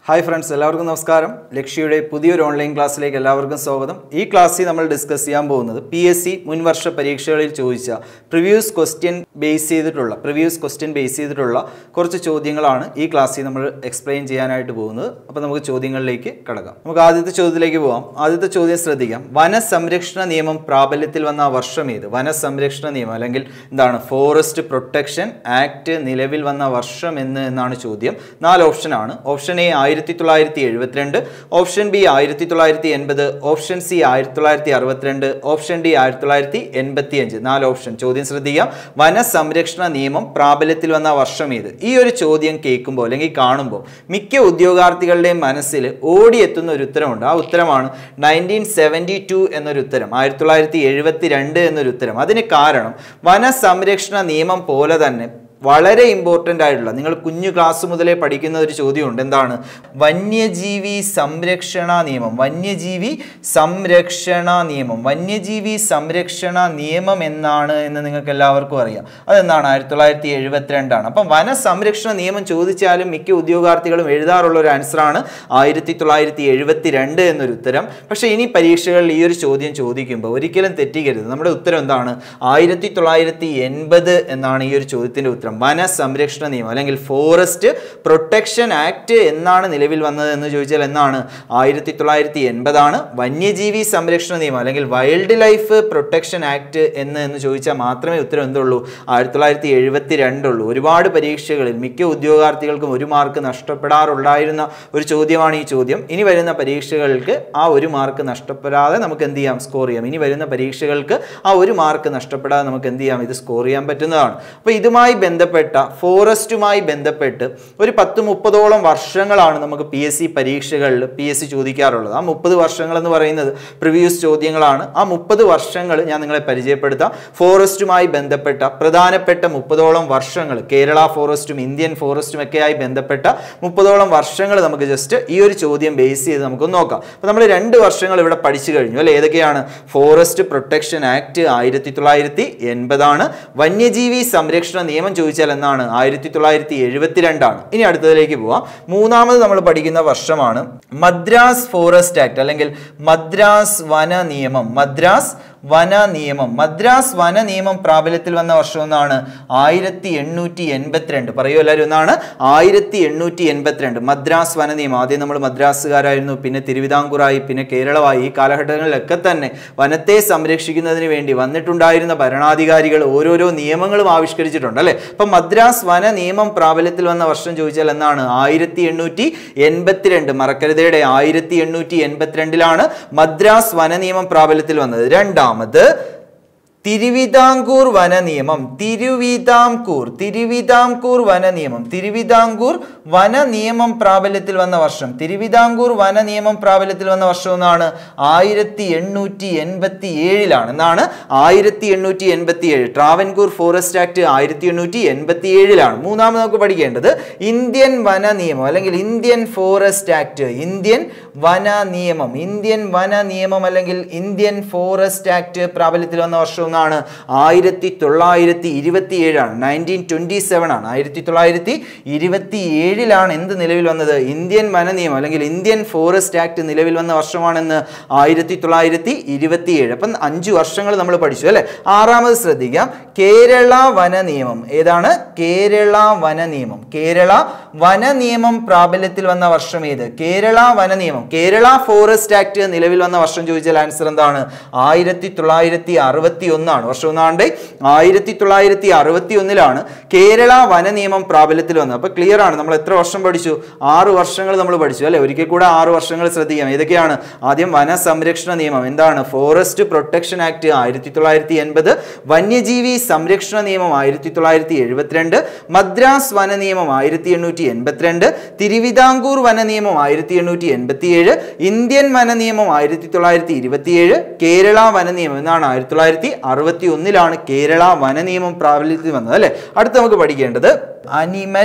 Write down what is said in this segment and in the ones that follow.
hi friends എല്ലാവർക്കും നമസ്കാരം ലക്ഷ്യയുടെ പുതിയൊരു ഓൺലൈൻ ക്ലാസ്സിലേക്ക് എല്ലാവർക്കും സ്വാഗതം ഈ ക്ലാസ്സിൽ നമ്മൾ ഡിസ്കസ് ചെയ്യാൻ പോകുന്നത് പി എസ് സി മുൻവർഷ പരീക്ഷകളിൽ ചോദിച്ച പ്രിവ്യൂസ് ക്വസ്റ്റ്യൻ ബേസ് ചെയ്തിട്ടുള്ള പ്രിവ്യൂസ് ക്വസ്റ്റ്യൻ ബേസ് ചെയ്തിട്ടുള്ള കുറച്ച് ചോദ്യങ്ങളാണ് ഈ ക്ലാസ്സിൽ നമ്മൾ എക്സ്പ്ലെയിൻ ചെയ്യാനായിട്ട് പോകുന്നത് അപ്പോൾ നമുക്ക് ചോദ്യങ്ങളിലേക്ക് കടക്കാം നമുക്ക് ആദ്യത്തെ ചോദ്യത്തിലേക്ക് പോകാം ആദ്യത്തെ ചോദ്യം ശ്രദ്ധിക്കാം വനസംരക്ഷണ നിയമം പ്രാബല്യത്തിൽ വന്ന ആ വർഷം ഏത് വനസംരക്ഷണ നിയമം അല്ലെങ്കിൽ എന്താണ് ഫോറസ്റ്റ് പ്രൊട്ടക്ഷൻ ആക്ട് നിലവിൽ വന്ന വർഷം എന്ന് എന്നാണ് ചോദ്യം നാല് ഓപ്ഷനാണ് ഓപ്ഷൻ എ ആയിരത്തി തൊള്ളായിരത്തി എഴുപത്തിരണ്ട് ഓപ്ഷൻ ബി ആയിരത്തി തൊള്ളായിരത്തി എൺപത് ഓപ്ഷൻ സി ആയിരത്തി തൊള്ളായിരത്തി അറുപത്തിരണ്ട് ഓപ്ഷൻ ഡി ആയിരത്തി തൊള്ളായിരത്തി എൺപത്തി അഞ്ച് നാല് ഓപ്ഷൻ ചോദ്യം ശ്രദ്ധിക്കാം വനസംരക്ഷണ നിയമം പ്രാബല്യത്തിൽ വന്ന വർഷം ഏത് ഈ ഒരു ചോദ്യം കേൾക്കുമ്പോൾ അല്ലെങ്കിൽ കാണുമ്പോൾ മിക്ക ഉദ്യോഗാർത്ഥികളുടെയും മനസ്സിൽ ഓടിയെത്തുന്ന ഒരു ഉത്തരമുണ്ട് ആ ഉത്തരമാണ് നയൻറ്റീൻ സെവൻറ്റി ടു എന്നൊരു ഉത്തരം ആയിരത്തി തൊള്ളായിരത്തി എഴുപത്തി രണ്ട് എന്നൊരു ഉത്തരം അതിന് കാരണം വനസംരക്ഷണ നിയമം പോലെ തന്നെ വളരെ ഇമ്പോർട്ടൻ്റ് ആയിട്ടുള്ള നിങ്ങൾ കുഞ്ഞു ക്ലാസ് മുതലേ പഠിക്കുന്ന ഒരു ചോദ്യമുണ്ട് എന്താണ് വന്യജീവി സംരക്ഷണ നിയമം വന്യജീവി സംരക്ഷണ നിയമം വന്യജീവി സംരക്ഷണ നിയമം എന്നാണ് എന്ന് നിങ്ങൾക്ക് എല്ലാവർക്കും അറിയാം അതെന്താണ് ആയിരത്തി തൊള്ളായിരത്തി എഴുപത്തിരണ്ടാണ് അപ്പം വനസംരക്ഷണ നിയമം ചോദിച്ചാലും മിക്ക ഉദ്യോഗാർത്ഥികളും എഴുതാറുള്ള ഒരു ആൻസറാണ് ആയിരത്തി തൊള്ളായിരത്തി എഴുപത്തി രണ്ട് എന്നൊരു ഉത്തരം പക്ഷേ ഇനി പരീക്ഷകളിൽ ഈ ഒരു ചോദ്യം ചോദിക്കുമ്പോൾ ഒരിക്കലും തെറ്റിക്കരുത് നമ്മുടെ ഉത്തരം എന്താണ് ആയിരത്തി തൊള്ളായിരത്തി എൺപത് എന്നാണ് ഈ ഒരു ചോദ്യത്തിൻ്റെ ഉത്തരം വനസംരക്ഷണ നിയമം അല്ലെങ്കിൽ ഫോറസ്റ്റ് പ്രൊട്ടക്ഷൻ ആക്ട് എന്നാണ് നിലവിൽ വന്നത് എന്ന് ചോദിച്ചാൽ എന്നാണ് ആയിരത്തി തൊള്ളായിരത്തി എൺപതാണ് വന്യജീവി സംരക്ഷണ നിയമം അല്ലെങ്കിൽ വൈൽഡ് ലൈഫ് പ്രൊട്ടക്ഷൻ ആക്ട് എന്ന് എന്ന് ചോദിച്ചാൽ മാത്രമേ ഉത്തരം എന്തുള്ളൂ ആയിരത്തി തൊള്ളായിരത്തി എഴുപത്തി രണ്ടുള്ളൂ ഒരുപാട് പരീക്ഷകളിൽ മിക്ക ഉദ്യോഗാർത്ഥികൾക്കും ഒരു മാർക്ക് നഷ്ടപ്പെടാറുണ്ടായിരുന്ന ഒരു ചോദ്യമാണ് ഈ ചോദ്യം ഇനി വരുന്ന പരീക്ഷകൾക്ക് ആ ഒരു മാർക്ക് നഷ്ടപ്പെടാതെ നമുക്ക് എന്ത് ചെയ്യാം സ്കോർ ചെയ്യാം ഇനി വരുന്ന പരീക്ഷകൾക്ക് ആ ഒരു മാർക്ക് നഷ്ടപ്പെടാതെ നമുക്ക് എന്ത് ചെയ്യാം ഇത് സ്കോർ ചെയ്യാൻ പറ്റുന്നതാണ് അപ്പോൾ ഇതുമായി ബന്ധപ്പെട്ട ഫോറസ്റ്റുമായി ബന്ധപ്പെട്ട് ഒരു പത്ത് മുപ്പതോളം വർഷങ്ങളാണ് നമുക്ക് പി എസ് സി പരീക്ഷകളിൽ പി എസ് സി ചോദിക്കാറുള്ളത് ആ മുപ്പത് വർഷങ്ങൾ എന്ന് പറയുന്നത് പ്രിവ്യൂസ് ചോദ്യങ്ങളാണ് ആ മുപ്പത് വർഷങ്ങൾ ഞാൻ നിങ്ങളെ പരിചയപ്പെടുത്താം ഫോറസ്റ്റുമായി ബന്ധപ്പെട്ട പ്രധാനപ്പെട്ട മുപ്പതോളം വർഷങ്ങൾ കേരള ഫോറസ്റ്റും ഇന്ത്യൻ ഫോറസ്റ്റും ഒക്കെയായി ബന്ധപ്പെട്ട മുപ്പതോളം വർഷങ്ങൾ നമുക്ക് ജസ്റ്റ് ഈ ഒരു ചോദ്യം ബേസ് ചെയ്ത് നമുക്ക് നോക്കാം അപ്പോൾ നമ്മൾ രണ്ട് വർഷങ്ങൾ ഇവിടെ പഠിച്ചു കഴിഞ്ഞു അല്ലെ ഏതൊക്കെയാണ് ഫോറസ്റ്റ് പ്രൊട്ടക്ഷൻ ആക്ട് ആയിരത്തി തൊള്ളായിരത്തി എൺപതാണ് വന്യജീവി സംരക്ഷണ നിയമം ചോദിച്ചാൽ എന്നാണ് ആയിരത്തി തൊള്ളായിരത്തി എഴുപത്തിരണ്ടാണ് ഇനി അടുത്തതിലേക്ക് പോവാം മൂന്നാമത് നമ്മൾ പഠിക്കുന്ന വർഷമാണ് മദ്രാസ് ഫോറസ്റ്റ് ആക്ട് അല്ലെങ്കിൽ മദ്രാസ് വന നിയമം മദ്രാസ് വന നിയമം മദ്രാസ് വന നിയമം പ്രാബല്യത്തിൽ വന്ന വർഷം എന്നാണ് ആയിരത്തി എണ്ണൂറ്റി എൺപത്തിരണ്ട് പറയൂ എല്ലാവരും എന്നാണ് ആയിരത്തി എണ്ണൂറ്റി എൺപത്തിരണ്ട് മദ്രാസ് വന നിയമം ആദ്യം നമ്മൾ മദ്രാസുകാരായിരുന്നു പിന്നെ തിരുവിതാംകൂറായി പിന്നെ കേരളമായി ഈ കാലഘട്ടങ്ങളിലൊക്കെ തന്നെ വനത്തെ സംരക്ഷിക്കുന്നതിന് വേണ്ടി വന്നിട്ടുണ്ടായിരുന്ന ഭരണാധികാരികൾ ഓരോരോ നിയമങ്ങളും ആവിഷ്കരിച്ചിട്ടുണ്ട് അല്ലേ അപ്പം മദ്രാസ് വന നിയമം പ്രാബല്യത്തിൽ വന്ന വർഷം ചോദിച്ചാൽ എന്നാണ് ആയിരത്തി എണ്ണൂറ്റി എൺപത്തിരണ്ട് മറക്കരുതയുടെ ആയിരത്തി എണ്ണൂറ്റി എൺപത്തിരണ്ടിലാണ് മദ്രാസ് വന നിയമം പ്രാബല്യത്തിൽ വന്നത് രണ്ടാമത് തിരുവിതാംകൂർ വന നിയമം തിരുവിതാംകൂർ തിരുവിതാംകൂർ വന നിയമം തിരുവിതാംകൂർ വന നിയമം പ്രാബല്യത്തിൽ വന്ന വർഷം തിരുവിതാംകൂർ വന നിയമം പ്രാബല്യത്തിൽ വന്ന വർഷം എന്നാണ് ആയിരത്തി എണ്ണൂറ്റി എൺപത്തി ഏഴിലാണ് എന്നാണ് ആയിരത്തി എണ്ണൂറ്റി എൺപത്തി ഏഴ് ട്രാവൻകൂർ ഫോറസ്റ്റ് ആക്ട് ആയിരത്തി എണ്ണൂറ്റി എൺപത്തി ഏഴിലാണ് മൂന്നാമത് നമുക്ക് പഠിക്കേണ്ടത് ഇന്ത്യൻ വന നിയമം അല്ലെങ്കിൽ ഇന്ത്യൻ ഫോറസ്റ്റ് ആക്ട് ഇന്ത്യൻ വന നിയമം ഇന്ത്യൻ വന നിയമം അല്ലെങ്കിൽ ഇന്ത്യൻ ഫോറസ്റ്റ് ആക്ട് പ്രാബല്യത്തിൽ വന്ന വർഷം ഒന്നാണ് ആയിരത്തി തൊള്ളായിരത്തി ഇരുപത്തി ഏഴാണ് നയൻറ്റീൻ ട്വൻറ്റി സെവൻ ആണ് ആയിരത്തി തൊള്ളായിരത്തി ഇരുപത്തി ഏഴിലാണ് എന്ത് നിലവിൽ വന്നത് ഇന്ത്യൻ വന നിയമം അല്ലെങ്കിൽ ഇന്ത്യൻ ഫോറസ്റ്റ് ആക്ട് നിലവിൽ വന്ന വർഷമാണെന്ന് ആയിരത്തി തൊള്ളായിരത്തി ഇരുപത്തി ഏഴ് അപ്പം അഞ്ച് വർഷങ്ങൾ നമ്മൾ പഠിച്ചു അല്ലേ ആറാമത് ശ്രദ്ധിക്കാം കേരള വന നിയമം ഏതാണ് കേരള വന നിയമം കേരള വന നിയമം പ്രാബല്യത്തിൽ വന്ന വർഷം ഏത് കേരള വന നിയമം കേരള ഫോറസ്റ്റ് ആക്ട് നിലവിൽ വന്ന വർഷം ചോദിച്ചാൽ ആൻസർ എന്താണ് ആയിരത്തി തൊള്ളായിരത്തി അറുപത്തി ഒന്നാണ് വർഷം ഒന്നാണ്ട് ആയിരത്തി തൊള്ളായിരത്തി അറുപത്തി ഒന്നിലാണ് കേരള വന നിയമം പ്രാബല്യത്തിൽ വന്നത് അപ്പോൾ ക്ലിയർ ആണ് നമ്മൾ എത്ര വർഷം പഠിച്ചു ആറ് വർഷങ്ങൾ നമ്മൾ പഠിച്ചു അല്ലെ ഒരിക്കൽ കൂടെ ആറ് വർഷങ്ങൾ ശ്രദ്ധിക്കാം ഏതൊക്കെയാണ് ആദ്യം വന സംരക്ഷണ നിയമം എന്താണ് ഫോറസ്റ്റ് പ്രൊട്ടക്ഷൻ ആക്ട് ആയിരത്തി തൊള്ളായിരത്തി എൺപത് വന്യജീവി സംരക്ഷണ നിയമം ആയിരത്തി തൊള്ളായിരത്തി എഴുപത്തിരണ്ട് മദ്രാസ് വന നിയമം ആയിരത്തി എണ്ണൂറ്റി എൺപത്തിരണ്ട് തിരുവിതാംകൂർ വന നിയമം ആയിരത്തി എണ്ണൂറ്റി എൺപത്തിയേഴ് ഇന്ത്യൻ വന നിയമം ആയിരത്തി തൊള്ളായിരത്തി ഇരുപത്തിയേഴ് കേരള വന നിയമം എന്നാണ് ആയിരത്തി തൊള്ളായിരത്തി അറുപത്തി ഒന്നിലാണ് കേരള വന നിയമം പ്രാബല്യത്തിൽ വന്നത് അല്ലേ അടുത്ത് നമുക്ക് പഠിക്കേണ്ടത് animal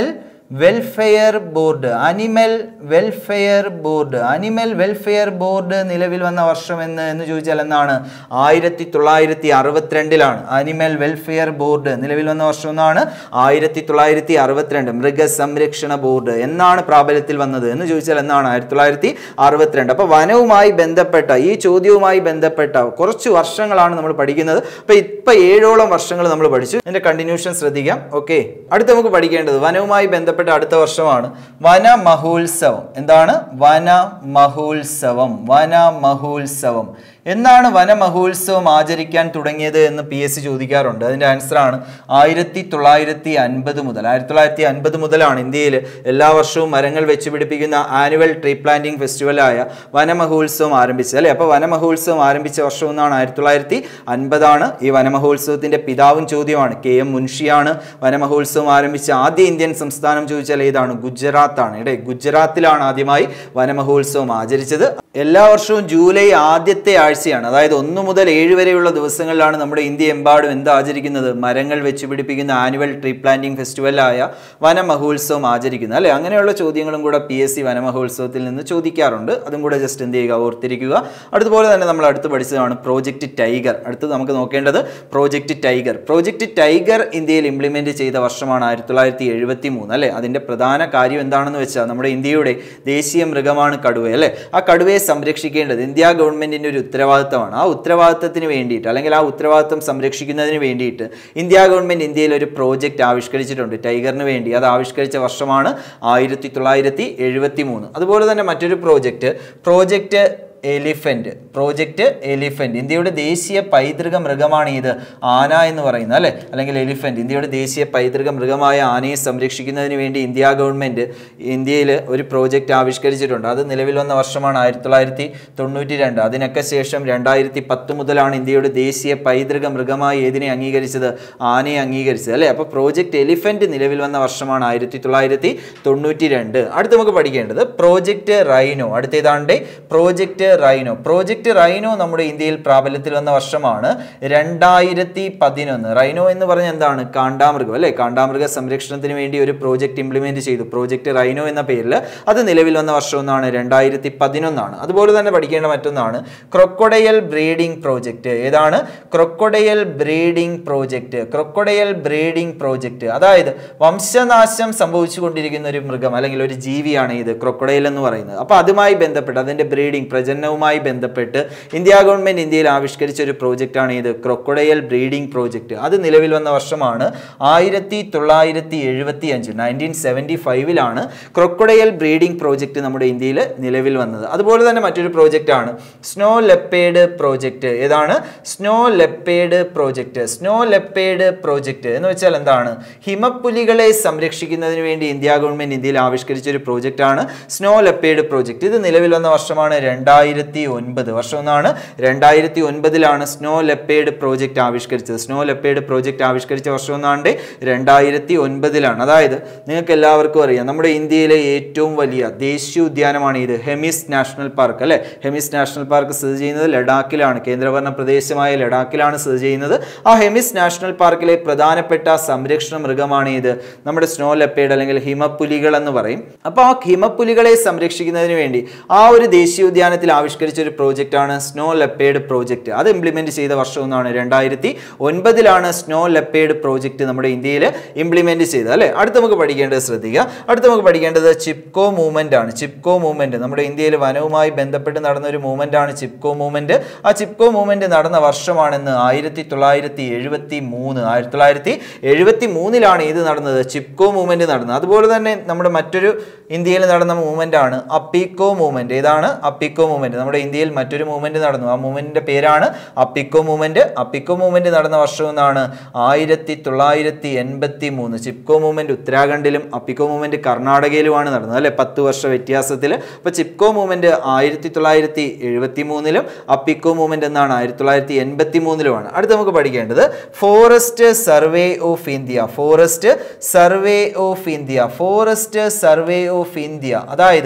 welfare board animal welfare board animal welfare board നിലവിൽ വന്ന വർഷം എന്ന് എന്ന് ചോദിച്ചാൽ എന്നാണ് ആയിരത്തി തൊള്ളായിരത്തി അറുപത്തിരണ്ടിലാണ് അനിമൽ വെൽഫെയർ ബോർഡ് നിലവിൽ വന്ന വർഷം എന്നാണ് ആയിരത്തി തൊള്ളായിരത്തി അറുപത്തിരണ്ട് മൃഗസംരക്ഷണ ബോർഡ് എന്നാണ് പ്രാബല്യത്തിൽ വന്നത് എന്ന് ചോദിച്ചാൽ എന്നാണ് ആയിരത്തി തൊള്ളായിരത്തി അറുപത്തിരണ്ട് അപ്പോൾ വനവുമായി ബന്ധപ്പെട്ട ഈ ചോദ്യവുമായി ബന്ധപ്പെട്ട കുറച്ച് വർഷങ്ങളാണ് നമ്മൾ പഠിക്കുന്നത് അപ്പോൾ ഇപ്പം ഏഴോളം വർഷങ്ങൾ നമ്മൾ പഠിച്ചു ഇതിൻ്റെ കണ്ടിന്യൂഷൻ ശ്രദ്ധിക്കാം ഓക്കെ അടുത്ത് നമുക്ക് പഠിക്കേണ്ടത് വനവുമായി ബന്ധപ്പെട്ട അടുത്ത വർഷമാണ് വന മഹോത്സവം എന്താണ് വന മഹോത്സവം വന മഹോത്സവം എന്നാണ് വനമഹോത്സവം ആചരിക്കാൻ തുടങ്ങിയത് എന്ന് പി എസ് സി ചോദിക്കാറുണ്ട് അതിൻ്റെ ആൻസറാണ് ആയിരത്തി തൊള്ളായിരത്തി അൻപത് മുതൽ ആയിരത്തി തൊള്ളായിരത്തി അൻപത് മുതലാണ് ഇന്ത്യയിൽ എല്ലാ വർഷവും മരങ്ങൾ വെച്ച് പിടിപ്പിക്കുന്ന ആനുവൽ ട്രീ പ്ലാന്റിംഗ് ഫെസ്റ്റിവലായ വനമഹോത്സവം ആരംഭിച്ചത് അല്ലേ അപ്പോൾ വനമഹോത്സവം ആരംഭിച്ച വർഷം എന്നാണ് ആയിരത്തി തൊള്ളായിരത്തി അൻപതാണ് ഈ വനമഹോത്സവത്തിൻ്റെ പിതാവും ചോദ്യമാണ് കെ എം മുൻഷിയാണ് വനമഹോത്സവം ആരംഭിച്ച ആദ്യ ഇന്ത്യൻ സംസ്ഥാനം ചോദിച്ചാൽ ഏതാണ് ഗുജറാത്താണ് ഇടേ ഗുജറാത്തിലാണ് ആദ്യമായി വനമഹോത്സവം ആചരിച്ചത് എല്ലാ വർഷവും ജൂലൈ ആദ്യത്തെ ആഴ്ചയാണ് അതായത് ഒന്ന് മുതൽ ഏഴ് വരെയുള്ള ദിവസങ്ങളിലാണ് നമ്മുടെ ഇന്ത്യ എമ്പാടും എന്ത് ആചരിക്കുന്നത് മരങ്ങൾ വെച്ച് പിടിപ്പിക്കുന്ന ആനുവൽ ട്രീ പ്ലാന്റിംഗ് ഫെസ്റ്റിവലായ വനമഹോത്സവം ആചരിക്കുന്നത് അല്ലേ അങ്ങനെയുള്ള ചോദ്യങ്ങളും കൂടെ പി എസ് സി വനമഹോത്സവത്തിൽ നിന്ന് ചോദിക്കാറുണ്ട് അതും കൂടെ ജസ്റ്റ് എന്ത് ചെയ്യുക ഓർത്തിരിക്കുക അതുപോലെ തന്നെ നമ്മൾ അടുത്ത് പഠിച്ചതാണ് പ്രോജക്റ്റ് ടൈഗർ അടുത്ത് നമുക്ക് നോക്കേണ്ടത് പ്രോജക്റ്റ് ടൈഗർ പ്രോജക്റ്റ് ടൈഗർ ഇന്ത്യയിൽ ഇംപ്ലിമെന്റ് ചെയ്ത വർഷമാണ് ആയിരത്തി തൊള്ളായിരത്തി എഴുപത്തി മൂന്ന് അല്ലേ അതിൻ്റെ പ്രധാന കാര്യം എന്താണെന്ന് വെച്ചാൽ നമ്മുടെ ഇന്ത്യയുടെ ദേശീയ മൃഗമാണ് കടുവ അല്ലേ ആ കടുവയെ സംരക്ഷിക്കേണ്ടത് ഇന്ത്യ ഗവൺമെന്റിന്റെ ഒരു ഉത്തരവാദിത്തമാണ് ആ ഉത്തരവാദിത്തത്തിന് വേണ്ടിയിട്ട് അല്ലെങ്കിൽ ആ ഉത്തരവാദിത്തം സംരക്ഷിക്കുന്നതിന് വേണ്ടിയിട്ട് ഇന്ത്യ ഗവൺമെന്റ് ഇന്ത്യയിൽ ഒരു പ്രോജക്റ്റ് ആവിഷ്കരിച്ചിട്ടുണ്ട് ടൈഗറിന് വേണ്ടി അത് ആവിഷ്കരിച്ച വർഷമാണ് ആയിരത്തി തൊള്ളായിരത്തി എഴുപത്തി മൂന്ന് അതുപോലെ തന്നെ മറ്റൊരു project project elephant project elephant ഇന്ത്യയുടെ ദേശീയ പൈതൃക മൃഗമാണ് ഇത് ആന എന്ന് പറയുന്നത് അല്ലെ അല്ലെങ്കിൽ എലിഫന്റ് ഇന്ത്യയുടെ ദേശീയ പൈതൃക മൃഗമായ ആനയെ സംരക്ഷിക്കുന്നതിന് വേണ്ടി ഇന്ത്യ ഗവൺമെന്റ് ഇന്ത്യയിൽ ഒരു പ്രോജക്റ്റ് ആവിഷ്കരിച്ചിട്ടുണ്ട് അത് നിലവിൽ വന്ന വർഷമാണ് ആയിരത്തി തൊള്ളായിരത്തി തൊണ്ണൂറ്റി രണ്ട് അതിനൊക്കെ ശേഷം രണ്ടായിരത്തി പത്ത് മുതലാണ് ഇന്ത്യയുടെ ദേശീയ പൈതൃക മൃഗമായി ഏതിനെ അംഗീകരിച്ചത് ആനയെ അംഗീകരിച്ചത് അല്ലേ അപ്പോൾ പ്രോജക്റ്റ് എലിഫന്റ് നിലവിൽ വന്ന വർഷമാണ് ആയിരത്തി തൊള്ളായിരത്തി തൊണ്ണൂറ്റി രണ്ട് അടുത്ത് നമുക്ക് പഠിക്കേണ്ടത് പ്രോജക്റ്റ് റൈനോ അടുത്തേതാണ്ട് പ്രോജക്റ്റ് റൈനോ പ്രോജക്റ്റ് റൈനോ നമ്മുടെ ഇന്ത്യയിൽ പ്രാബല്യത്തിൽ വന്ന വർഷമാണ് രണ്ടായിരത്തി പതിനൊന്ന് റൈനോ എന്ന് പറഞ്ഞ എന്താണ് കാണ്ടാമൃഗം അല്ലേ കാണ്ടാമൃഗ സംരക്ഷണത്തിന് വേണ്ടി ഒരു പ്രോജക്റ്റ് ഇംപ്ലിമെന്റ് ചെയ്തു പ്രോജക്റ്റ് റൈനോ എന്ന പേരിൽ അത് നിലവിൽ വന്ന വർഷം എന്നാണ് രണ്ടായിരത്തി പതിനൊന്നാണ് അതുപോലെ തന്നെ പഠിക്കേണ്ട മറ്റൊന്നാണ് ക്രൊക്കൊഡയൽ ബ്രീഡിംഗ് പ്രോജക്റ്റ് ഏതാണ് crocodile breeding project crocodile breeding project അതായത് വംശനാശം സംഭവിച്ചുകൊണ്ടിരിക്കുന്ന ഒരു മൃഗം അല്ലെങ്കിൽ ഒരു ജീവിയാണ് ഇത് ക്രൊക്കൊഡൈൽ എന്ന് പറയുന്നത് അപ്പോൾ അതുമായി ബന്ധപ്പെട്ട് അതിൻ്റെ ബ്രീഡിംഗ് പ്രജനനവുമായി ബന്ധപ്പെട്ട് ഇന്ത്യ ഗവൺമെൻറ് ഇന്ത്യയിൽ ആവിഷ്കരിച്ച ഒരു പ്രോജക്റ്റാണ് ഇത് ക്രൊക്കൊഡയൽ ബ്രീഡിംഗ് പ്രോജക്റ്റ് അത് നിലവിൽ വന്ന വർഷമാണ് ആയിരത്തി തൊള്ളായിരത്തി എഴുപത്തി അഞ്ച് നയൻറ്റീൻ സെവൻറ്റി ഫൈവിലാണ് ക്രൊക്കൊഡയൽ ബ്രീഡിംഗ് പ്രോജക്റ്റ് നമ്മുടെ ഇന്ത്യയിൽ നിലവിൽ വന്നത് അതുപോലെ തന്നെ മറ്റൊരു പ്രോജക്റ്റാണ് സ്നോ ലെപ്പേഡ് പ്രോജക്റ്റ് ഏതാണ് snow leopard project snow leopard project എന്ന് വെച്ചാൽ എന്താണ് ഹിമപ്പുലികളെ സംരക്ഷിക്കുന്നതിന് വേണ്ടി ഇന്ത്യ ഗവൺമെൻറ് ഇന്ത്യയിൽ ആവിഷ്കരിച്ച ഒരു പ്രോജക്റ്റാണ് സ്നോ ലെപ്പേഡ് പ്രോജക്റ്റ് ഇത് നിലവിൽ വന്ന വർഷമാണ് രണ്ടായിരത്തി ഒൻപത് വർഷം എന്നാണ് രണ്ടായിരത്തി ഒൻപതിലാണ് സ്നോ ലെപ്പേഡ് പ്രോജക്റ്റ് ആവിഷ്കരിച്ചത് സ്നോ ലെപ്പേഡ് പ്രോജക്റ്റ് ആവിഷ്കരിച്ച വർഷം എന്നാണ്ട് രണ്ടായിരത്തി ഒൻപതിലാണ് അതായത് നിങ്ങൾക്ക് എല്ലാവർക്കും അറിയാം നമ്മുടെ ഇന്ത്യയിലെ ഏറ്റവും വലിയ ദേശീയ ഉദ്യാനമാണ് ഇത് ഹെമിസ് നാഷണൽ പാർക്ക് അല്ലേ ഹെമിസ് നാഷണൽ പാർക്ക് സ്ഥിതി ചെയ്യുന്നത് ലഡാക്കിലാണ് കേന്ദ്രഭരണ പ്രദേശമായ ലഡാക്കിലാണ് സ്ഥിതി ചെയ്യുന്നത് ആ ഹെമിസ് നാഷണൽ പാർക്കിലെ പ്രധാനപ്പെട്ട സംരക്ഷണ മൃഗമാണ് ഇത് നമ്മുടെ സ്നോ ലെപ്പേഡ് അല്ലെങ്കിൽ ഹിമപ്പുലികൾ എന്ന് പറയും അപ്പോൾ ആ ഹിമപ്പുലികളെ സംരക്ഷിക്കുന്നതിന് വേണ്ടി ആ ഒരു ദേശീയോദ്യാനത്തിൽ ആവിഷ്കരിച്ച ഒരു പ്രോജക്റ്റാണ് സ്നോ ലെപ്പേഡ് പ്രോജക്റ്റ് അത് ഇംപ്ലിമെന്റ് ചെയ്ത വർഷം എന്നാണ് രണ്ടായിരത്തി ഒൻപതിലാണ് സ്നോ ലെപ്പേഡ് പ്രോജക്റ്റ് നമ്മുടെ ഇന്ത്യയിൽ ഇംപ്ലിമെന്റ് ചെയ്തത് അല്ലേ അടുത്ത് നമുക്ക് പഠിക്കേണ്ടത് ശ്രദ്ധിക്കുക അടുത്ത് നമുക്ക് പഠിക്കേണ്ടത് ചിപ്കോ മൂവ്മെന്റ് ആണ് ചിപ്കോ മൂവ്മെന്റ് നമ്മുടെ ഇന്ത്യയിൽ വനവുമായി ബന്ധപ്പെട്ട് നടന്ന ഒരു മൂവ്മെന്റ് ആണ് ചിപ്കോ മൂവ്മെന്റ് ആ ചിപ്കോ മൂവ്മെന്റ് നടന്ന വർഷമാണെന്ന് ആയിരത്തി തൊള്ളായിരത്തി എഴുപത്തി മൂന്ന് ആയിരത്തി തൊള്ളായിരത്തി എഴുപത്തി മൂന്നിലാണ് ഇത് നടന്നത് ചിപ്കോ മൂവ്മെന്റ് നടന്നത് അതുപോലെ തന്നെ നമ്മുടെ മറ്റൊരു ഇന്ത്യയിൽ നടന്ന മൂവ്മെന്റ് ആണ് അപ്പിക്കോ മൂവ്മെന്റ് ഏതാണ് അപ്പിക്കോ മൂവ്മെന്റ് നമ്മുടെ ഇന്ത്യയിൽ മറ്റൊരു മൂവ്മെന്റ് നടന്നു ആ മൂവ്മെന്റിന്റെ പേരാണ് അപ്പിക്കോ മൂവ്മെന്റ് അപ്പിക്കോ മൂവ്മെന്റ് നടന്ന വർഷം എന്നാണ് ആയിരത്തി തൊള്ളായിരത്തി എൺപത്തി മൂന്ന് ചിപ്കോ മൂവ്മെന്റ് ഉത്തരാഖണ്ഡിലും അപ്പിക്കോ മൂവ്മെന്റ് കർണാടകയിലുമാണ് നടന്നത് അല്ലെ പത്ത് വർഷ വ്യത്യാസത്തിൽ അപ്പോൾ ചിപ്കോ മൂവ്മെന്റ് ആയിരത്തി തൊള്ളായിരത്തി എഴുപത്തി മൂന്നിലും അപ്പിക്കോ മൂവ്മെന്റ് എന്നാണ് ആയിരത്തി തൊള്ളായിരത്തി എൺപത്തി മൂന്നിലുമാണ് അടുത്ത് നമുക്ക് പഠിക്കേണ്ടത് forest survey of India forest survey of India forest survey of India അതായത്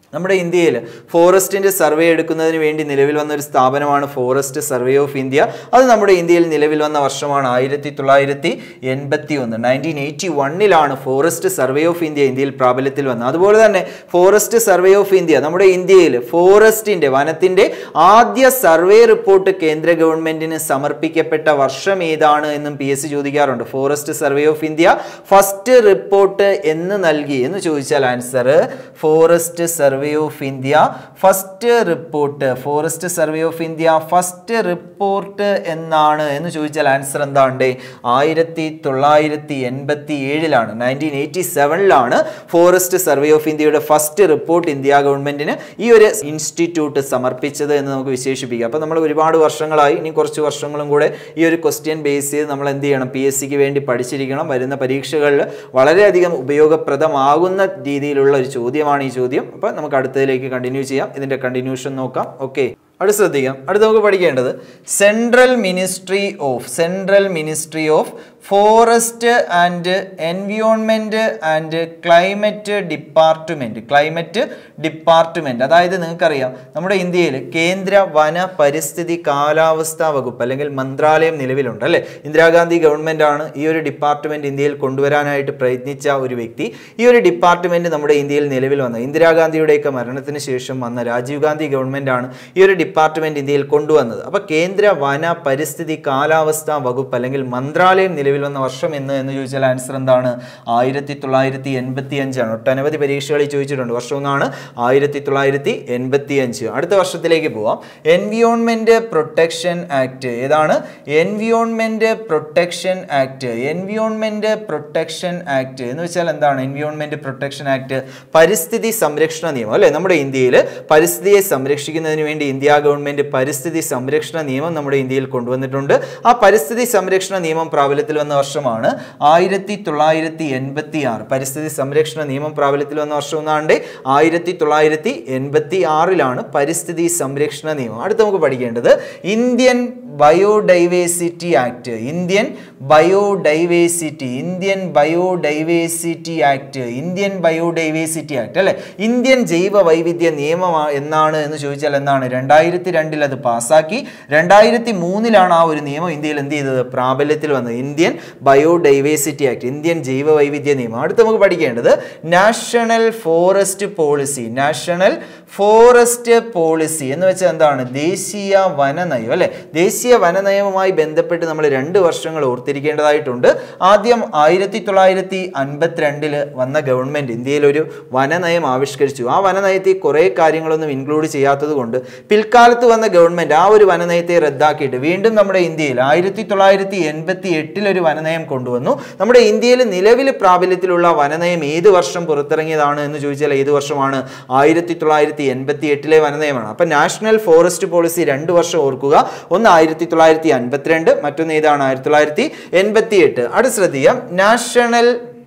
നമ്മുടെ ഇന്ത്യയിൽ ഫോറസ്റ്റിന്റെ സർവേ എടുക്കുന്നതിന് വേണ്ടി നിലവിൽ വന്ന ഒരു സ്ഥാപനമാണ് ഫോറസ്റ്റ് സർവേ ഓഫ് ഇന്ത്യ അത് നമ്മുടെ ഇന്ത്യയിൽ നിലവിൽ വന്ന വർഷമാണ് ആയിരത്തി തൊള്ളായിരത്തി എൺപത്തി ഒന്ന് നയൻറ്റീൻ എയ്റ്റി വണ്ണിലാണ് ഫോറസ്റ്റ് സർവേ ഓഫ് ഇന്ത്യ ഇന്ത്യയിൽ പ്രാബല്യത്തിൽ വന്നത് അതുപോലെ തന്നെ ഫോറസ്റ്റ് സർവേ ഓഫ് ഇന്ത്യ നമ്മുടെ ഇന്ത്യയിൽ ഫോറസ്റ്റിന്റെ വനത്തിന്റെ ആദ്യ സർവേ റിപ്പോർട്ട് കേന്ദ്ര ഗവൺമെന്റിന് സമർപ്പിക്കപ്പെട്ട വർഷം ഏതാണ് എന്നും പി എസ് സി ചോദിക്കാറുണ്ട് forest survey of India first report എന്ന് നൽകി എന്ന് ചോദിച്ചാൽ answer forest survey of India first report forest survey of India first report എന്നാണ് എന്ന് ചോദിച്ചാൽ ആൻസർ എന്താണ്ട് ആയിരത്തി തൊള്ളായിരത്തി എൺപത്തി ഏഴിലാണ് നയൻറ്റീൻ എയ്റ്റി സെവനിലാണ് ഫോറസ്റ്റ് സർവേ ഓഫ് ഇന്ത്യയുടെ ഫസ്റ്റ് റിപ്പോർട്ട് ഇന്ത്യ ഗവൺമെന്റിന് ഈ ഒരു ഇൻസ്റ്റിറ്റ്യൂട്ട് സമർപ്പിച്ചത് എന്ന് നമുക്ക് വിശേഷിപ്പിക്കാം അപ്പോൾ നമ്മൾ ഒരുപാട് വർഷങ്ങളായി ഇനി കുറച്ച് വർഷങ്ങളും കൂടെ ഈ ഒരു ക്വസ്റ്റ്യൻ ബേസ് ചെയ്ത് നമ്മൾ എന്ത് ചെയ്യണം പി എസ് സിക്ക് വേണ്ടി പഠിച്ചിരിക്കണം വരുന്ന പരീക്ഷകളിൽ വളരെയധികം ഉപയോഗപ്രദമാകുന്ന രീതിയിലുള്ള ഒരു ചോദ്യമാണ് ഈ ചോദ്യം അപ്പോൾ നമുക്ക് അടുത്തതിലേക്ക് കണ്ടിന്യൂ ചെയ്യാം ഇതിൻ്റെ കണ്ടിന്യൂഷൻ നോക്കാം ഓക്കെ അടുത്ത് ശ്രദ്ധിക്കാം അടുത്ത് നമുക്ക് പഠിക്കേണ്ടത് central ministry of central ministry of forest and environment and climate department climate department അതായത് നിങ്ങൾക്കറിയാം നമ്മുടെ ഇന്ത്യയിൽ കേന്ദ്ര വന പരിസ്ഥിതി കാലാവസ്ഥാ വകുപ്പ് അല്ലെങ്കിൽ മന്ത്രാലയം നിലവിലുണ്ട് അല്ലേ ഇന്ദിരാഗാന്ധി ഗവൺമെൻറ് ആണ് ഈ ഒരു ഡിപ്പാർട്ട്മെൻറ്റ് ഇന്ത്യയിൽ കൊണ്ടുവരാനായിട്ട് പ്രയത്നിച്ച ഒരു വ്യക്തി ഈ ഒരു ഡിപ്പാർട്ട്മെൻറ്റ് നമ്മുടെ ഇന്ത്യയിൽ നിലവിൽ വന്നത് ഇന്ദിരാഗാന്ധിയുടെയൊക്കെ മരണത്തിന് ശേഷം വന്ന രാജീവ് ഗാന്ധി ഗവൺമെൻറ് ആണ് ഈ ഒരു ഡിപ്പാർട്ട്മെൻറ്റ് ഇന്ത്യയിൽ കൊണ്ടുവന്നത് അപ്പോൾ കേന്ദ്ര വന പരിസ്ഥിതി കാലാവസ്ഥാ വകുപ്പ് അല്ലെങ്കിൽ മന്ത്രാലയം നിലവിൽ വന്ന വർഷം എന്ന് എന്ന് ചോദിച്ചാൽ ആൻസർ എന്താണ് ആയിരത്തി തൊള്ളായിരത്തി എൺപത്തി അഞ്ചാണ് ഒട്ടനവധി പരീക്ഷകളിൽ ചോദിച്ചിട്ടുണ്ട് വർഷം ഒന്നാണ് ആയിരത്തി തൊള്ളായിരത്തി എൺപത്തി അഞ്ച് അടുത്ത വർഷത്തിലേക്ക് പോവാം എൻവിയോൺമെന്റ് പ്രൊട്ടക്ഷൻ ആക്ട് ഏതാണ് environment protection act environment protection act എന്ന് വെച്ചാൽ എന്താണ് എൻവിയോൺമെന്റ് പ്രൊട്ടക്ഷൻ ആക്ട് പരിസ്ഥിതി സംരക്ഷണ നിയമം അല്ലേ നമ്മുടെ ഇന്ത്യയിൽ പരിസ്ഥിതിയെ സംരക്ഷിക്കുന്നതിന് വേണ്ടി ഇന്ത്യ ഗവൺമെന്റ് പരിസ്ഥിതി സംരക്ഷണ നിയമം നമ്മുടെ ഇന്ത്യയിൽ കൊണ്ടുവന്നിട്ടുണ്ട് ആ പരിസ്ഥിതി സംരക്ഷണ നിയമം പ്രാബല്യത്തിൽ വന്ന വർഷമാണ് ആയിരത്തി തൊള്ളായിരത്തി എൺപത്തി ആറ് പരിസ്ഥിതി സംരക്ഷണ നിയമം പ്രാബല്യത്തിൽ വന്ന വർഷം ഒന്നാണ്ട് ആയിരത്തി തൊള്ളായിരത്തി എൺപത്തി ആറിലാണ് പരിസ്ഥിതി സംരക്ഷണ നിയമം അടുത്ത് നമുക്ക് പഠിക്കേണ്ടത് Indian biodiversity act Indian biodiversity Indian biodiversity act Indian biodiversity act അല്ലെ ഇന്ത്യൻ ജൈവ വൈവിധ്യ നിയമം എന്നാണ് എന്ന് ചോദിച്ചാൽ എന്താണ് രണ്ടായിരത്തി രണ്ടിൽ അത് പാസ്സാക്കി രണ്ടായിരത്തി മൂന്നിലാണ് ആ ഒരു നിയമം ഇന്ത്യയിൽ എന്ത് ചെയ്തത് പ്രാബല്യത്തിൽ വന്നത് ഇന്ത്യൻ ബയോഡൈവേഴ്സിറ്റി ആക്ട് ഇന്ത്യൻ ജൈവ വൈവിധ്യ നിയമം അടുത്ത് നമുക്ക് പഠിക്കേണ്ടത് national forest policy national forest policy എന്ന് വെച്ചാൽ എന്താണ് ദേശീയ വനനയം അല്ലെ ദേശീയ വനനയവുമായി ബന്ധപ്പെട്ട് നമ്മൾ രണ്ട് വർഷങ്ങൾ ഓർത്തിരിക്കേണ്ടതായിട്ടുണ്ട് ആദ്യം ആയിരത്തി തൊള്ളായിരത്തി അൻപത്തിരണ്ടില് വന്ന ഗവൺമെന്റ് ഇന്ത്യയിൽ ഒരു വനനയം ആവിഷ്കരിച്ചു ആ വനനയത്തിൽ കുറേ കാര്യങ്ങളൊന്നും ഇൻക്ലൂഡ് ചെയ്യാത്തത് കൊണ്ട് പിൽക്കാലത്ത് വന്ന ഗവൺമെന്റ് ആ ഒരു വനനയത്തെ റദ്ദാക്കിയിട്ട് വീണ്ടും നമ്മുടെ ഇന്ത്യയിൽ ആയിരത്തി തൊള്ളായിരത്തി എൺപത്തി എട്ടിൽ ഒരു വനനയം കൊണ്ടുവന്നു നമ്മുടെ ഇന്ത്യയിൽ നിലവിൽ പ്രാബല്യത്തിലുള്ള വനനയം ഏത് വർഷം പുറത്തിറങ്ങിയതാണ് എന്ന് ചോദിച്ചാൽ ഏത് വർഷമാണ് ആയിരത്തി തൊള്ളായിരത്തി എൺപത്തി എട്ടിലെ വനനയമാണ് അപ്പം നാഷണൽ ഫോറസ്റ്റ് പോളിസി രണ്ട് വർഷം ഓർക്കുക ഒന്ന് ആയിരത്തി തൊള്ളായിരത്തി അൻപത്തിരണ്ട് മറ്റൊന്ന് ഏതാണ് ആയിരത്തി തൊള്ളായിരത്തി എൺപത്തി എട്ട് അടുത്ത് ശ്രദ്ധിക്കാം national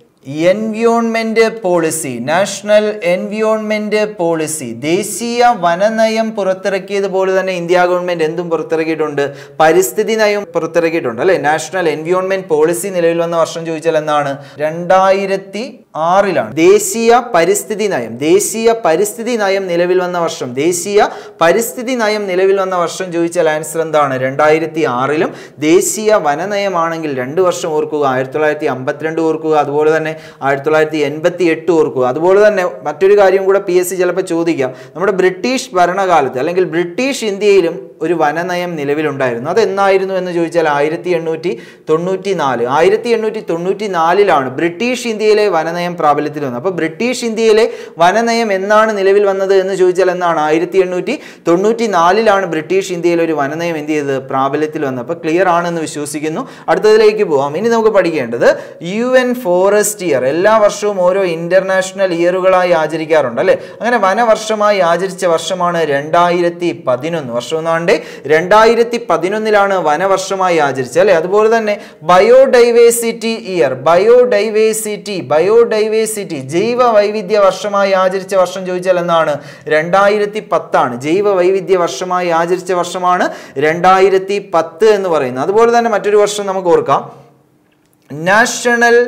environment policy national environment policy ദേശീയ വനനയം പുറത്തിറക്കിയതുപോലെ തന്നെ ഇന്ത്യ ഗവൺമെന്റ് എന്തും പുറത്തിറക്കിയിട്ടുണ്ട് പരിസ്ഥിതി നയം പുറത്തിറക്കിയിട്ടുണ്ട് അല്ലെ നാഷണൽ എൻവിയോൺമെന്റ് പോളിസി നിലവിൽ വന്ന വർഷം ചോദിച്ചാൽ എന്താണ് രണ്ടായിരത്തി ആറിലാണ് ദേശീയ പരിസ്ഥിതി നയം ദേശീയ പരിസ്ഥിതി നയം നിലവിൽ വന്ന വർഷം ദേശീയ പരിസ്ഥിതി നയം നിലവിൽ വന്ന വർഷം ചോദിച്ചാൽ ആൻസർ എന്താണ് രണ്ടായിരത്തി ആറിലും ദേശീയ വനനയമാണെങ്കിൽ രണ്ട് വർഷം ഓർക്കുക ആയിരത്തി തൊള്ളായിരത്തി അമ്പത്തിരണ്ട് ഓർക്കുക അതുപോലെ തന്നെ ആയിരത്തി തൊള്ളായിരത്തി എൺപത്തി എട്ട് ഓർക്കുക അതുപോലെ തന്നെ മറ്റൊരു കാര്യം കൂടെ പി എസ് സി ചിലപ്പോൾ ചോദിക്കാം നമ്മുടെ ബ്രിട്ടീഷ് ഭരണകാലത്ത് അല്ലെങ്കിൽ ബ്രിട്ടീഷ് ഇന്ത്യയിലും ഒരു വനനയം നിലവിലുണ്ടായിരുന്നു അത് എന്നായിരുന്നു എന്ന് ചോദിച്ചാൽ ആയിരത്തി എണ്ണൂറ്റി തൊണ്ണൂറ്റി നാല് ആയിരത്തി എണ്ണൂറ്റി തൊണ്ണൂറ്റി നാലിലാണ് ബ്രിട്ടീഷ് ഇന്ത്യയിലെ വനനയം പ്രാബല്യത്തിൽ വന്നത് അപ്പോൾ ബ്രിട്ടീഷ് ഇന്ത്യയിലെ വനനയം എന്നാണ് നിലവിൽ വന്നത് എന്ന് ചോദിച്ചാൽ എന്നാണ് ആയിരത്തി എണ്ണൂറ്റി തൊണ്ണൂറ്റി നാലിലാണ് ബ്രിട്ടീഷ് ഇന്ത്യയിൽ ഒരു വനനയം എന്ത് ചെയ്തത് പ്രാബല്യത്തിൽ വന്നത് അപ്പോൾ ക്ലിയർ ആണെന്ന് വിശ്വസിക്കുന്നു അടുത്തതിലേക്ക് പോവാം ഇനി നമുക്ക് പഠിക്കേണ്ടത് യു എൻ ഫോറസ്റ്റ് ഇയർ എല്ലാ വർഷവും ഓരോ ഇന്റർനാഷണൽ ഇയറുകളായി ആചരിക്കാറുണ്ട് അല്ലേ അങ്ങനെ വനവർഷമായി ആചരിച്ച വർഷമാണ് രണ്ടായിരത്തി പതിനൊന്ന് വർഷം ഒന്നാണ്ട് രണ്ടായിരത്തി പതിനൊന്നിലാണ് വനവർഷമായി ആചരിച്ചത് അല്ലേ അതുപോലെ തന്നെ ബയോഡൈവേഴ്സിറ്റി ഇയർ ബയോഡൈവേഴ്സിറ്റി ബയോഡൈവേഴ്സിറ്റി ജൈവ വൈവിധ്യ വർഷമായി ആചരിച്ച വർഷം ചോദിച്ചാൽ എന്നാണ് രണ്ടായിരത്തി പത്താണ് ജൈവ വൈവിധ്യ വർഷമായി ആചരിച്ച വർഷമാണ് രണ്ടായിരത്തി പത്ത് എന്ന് പറയുന്നത് അതുപോലെ തന്നെ മറ്റൊരു വർഷം നമുക്ക് ഓർക്കാം national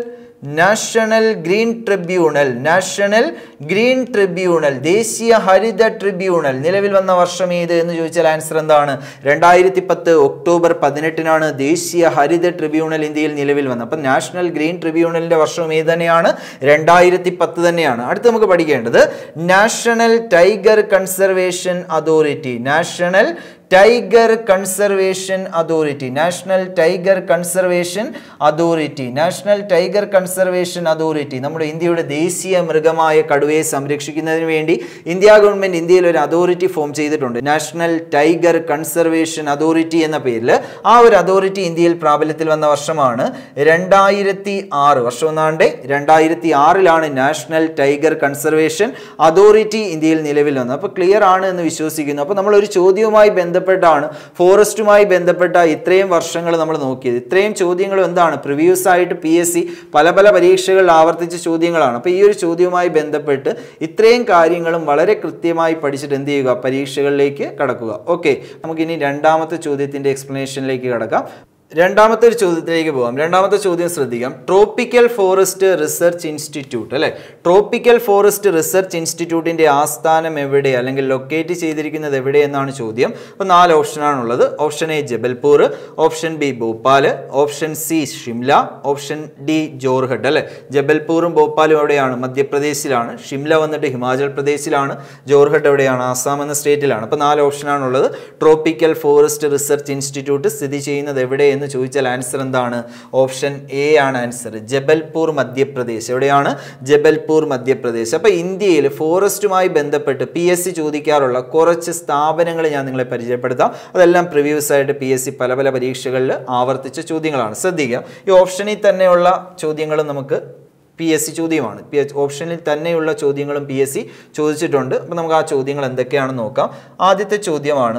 national green tribunal national green tribunal ദേശീയ ഹരിത ട്രിബ്യൂണൽ നിലവിൽ വന്ന വർഷം ഏത് എന്ന് ചോദിച്ചാൽ ആൻസർ എന്താണ് രണ്ടായിരത്തി പത്ത് ഒക്ടോബർ പതിനെട്ടിനാണ് ദേശീയ ഹരിത ട്രിബ്യൂണൽ ഇന്ത്യയിൽ നിലവിൽ വന്നത് അപ്പം നാഷണൽ ഗ്രീൻ ട്രിബ്യൂണലിന്റെ വർഷം ഏത് തന്നെയാണ് രണ്ടായിരത്തി പത്ത് തന്നെയാണ് അടുത്ത് നമുക്ക് പഠിക്കേണ്ടത് national tiger conservation authority national tiger conservation authority national tiger conservation authority national tiger conservation authority നമ്മുടെ ഇന്ത്യയുടെ ദേശീയ മൃഗമായ കടുവയെ സംരക്ഷിക്കുന്നതിന് വേണ്ടി ഇന്ത്യ ഗവൺമെന്റ് ഇന്ത്യയിൽ ഒരു അതോറിറ്റി ഫോം ചെയ്തിട്ടുണ്ട് നാഷണൽ ടൈഗർ കൺസർവേഷൻ അതോറിറ്റി എന്ന പേരിൽ ആ ഒരു അതോറിറ്റി ഇന്ത്യയിൽ പ്രാബല്യത്തിൽ വന്ന വർഷമാണ് രണ്ടായിരത്തി ആറ് വർഷം ഒന്നാണ്ട് രണ്ടായിരത്തി ആറിലാണ് നാഷണൽ ടൈഗർ കൺസർവേഷൻ അതോറിറ്റി ഇന്ത്യയിൽ നിലവിൽ വന്നത് അപ്പോൾ ക്ലിയർ ആണ് എന്ന് വിശ്വസിക്കുന്നു അപ്പോൾ നമ്മൾ ഒരു ചോദ്യവുമായി ബന്ധപ്പെട്ടാണ് ഫോറസ്റ്റുമായി ബന്ധപ്പെട്ട ഇത്രയും വർഷങ്ങൾ നമ്മൾ നോക്കിയത് ഇത്രയും ചോദ്യങ്ങൾ എന്താണ് പ്രിവ്യൂസ് ആയിട്ട് പി എസ് സി പല പല പരീക്ഷകളിൽ ആവർത്തിച്ച ചോദ്യങ്ങളാണ് അപ്പോൾ ഈ ഒരു ചോദ്യവുമായി ബന്ധപ്പെട്ട് ഇത്രയും കാര്യങ്ങളും വളരെ കൃത്യമായി പഠിച്ചിട്ട് എന്ത് ചെയ്യുക പരീക്ഷകളിലേക്ക് കടക്കുക ഓക്കെ നമുക്കിനി രണ്ടാമത്തെ ചോദ്യത്തിൻ്റെ എക്സ്പ്ലനേഷനിലേക്ക് കടക്കാം രണ്ടാമത്തെ ഒരു ചോദ്യത്തിലേക്ക് പോകാം രണ്ടാമത്തെ ചോദ്യം ശ്രദ്ധിക്കാം ട്രോപ്പിക്കൽ ഫോറസ്റ്റ് റിസർച്ച് ഇൻസ്റ്റിറ്റ്യൂട്ട് അല്ലെ ട്രോപ്പിക്കൽ ഫോറസ്റ്റ് റിസർച്ച് ഇൻസ്റ്റിറ്റ്യൂട്ടിന്റെ ആസ്ഥാനം എവിടെ അല്ലെങ്കിൽ ലൊക്കേറ്റ് ചെയ്തിരിക്കുന്നത് എവിടെ എന്നാണ് ചോദ്യം അപ്പോൾ നാല് ഓപ്ഷനാണുള്ളത് option A Jabalpur option B Bhopal option C Shimla option D Jorhat അല്ലെ ജബൽപൂറും ഭോപ്പാലും എവിടെയാണ് മധ്യപ്രദേശിലാണ് ഷിംല വന്നിട്ട് ഹിമാചൽ പ്രദേശിലാണ് ജോർഹട്ട് എവിടെയാണ് ആസാം എന്ന സ്റ്റേറ്റിലാണ് അപ്പോൾ നാല് ഓപ്ഷനാണുള്ളത് ട്രോപ്പിക്കൽ ഫോറസ്റ്റ് റിസർച്ച് ഇൻസ്റ്റിറ്റ്യൂട്ട് സ്ഥിതി ചെയ്യുന്നത് എവിടെ എന്ന് ചോദിച്ചാൽ ആൻസർ എന്താണ് ഓപ്ഷൻ എ ആണ് ആൻസർ ജബൽപൂർ മധ്യപ്രദേശ് എവിടെയാണ് ജബൽപൂർ മധ്യപ്രദേശ് അപ്പോൾ ഇന്ത്യയിൽ ഫോറസ്റ്റുമായി ബന്ധപ്പെട്ട് പി എസ് സി ചോദിക്കാറുള്ള കുറച്ച് സ്ഥാപനങ്ങൾ ഞാൻ നിങ്ങളെ പരിചയപ്പെടുത്താം അതെല്ലാം പ്രിവ്യൂസ് ആയിട്ട് പി എസ് സി പല പല പരീക്ഷകളിൽ ആവർത്തിച്ച ചോദ്യങ്ങളാണ് ശ്രദ്ധിക്കുക ഈ ഓപ്ഷനിൽ തന്നെയുള്ള ചോദ്യങ്ങളും നമുക്ക് പി എസ് സി ചോദ്യമാണ് പി എച്ച് ഓപ്ഷനിൽ തന്നെയുള്ള ചോദ്യങ്ങളും പി എസ് സി ചോദിച്ചിട്ടുണ്ട് അപ്പോൾ നമുക്ക് ആ ചോദ്യങ്ങൾ എന്തൊക്കെയാണെന്ന് നോക്കാം ആദ്യത്തെ ചോദ്യമാണ്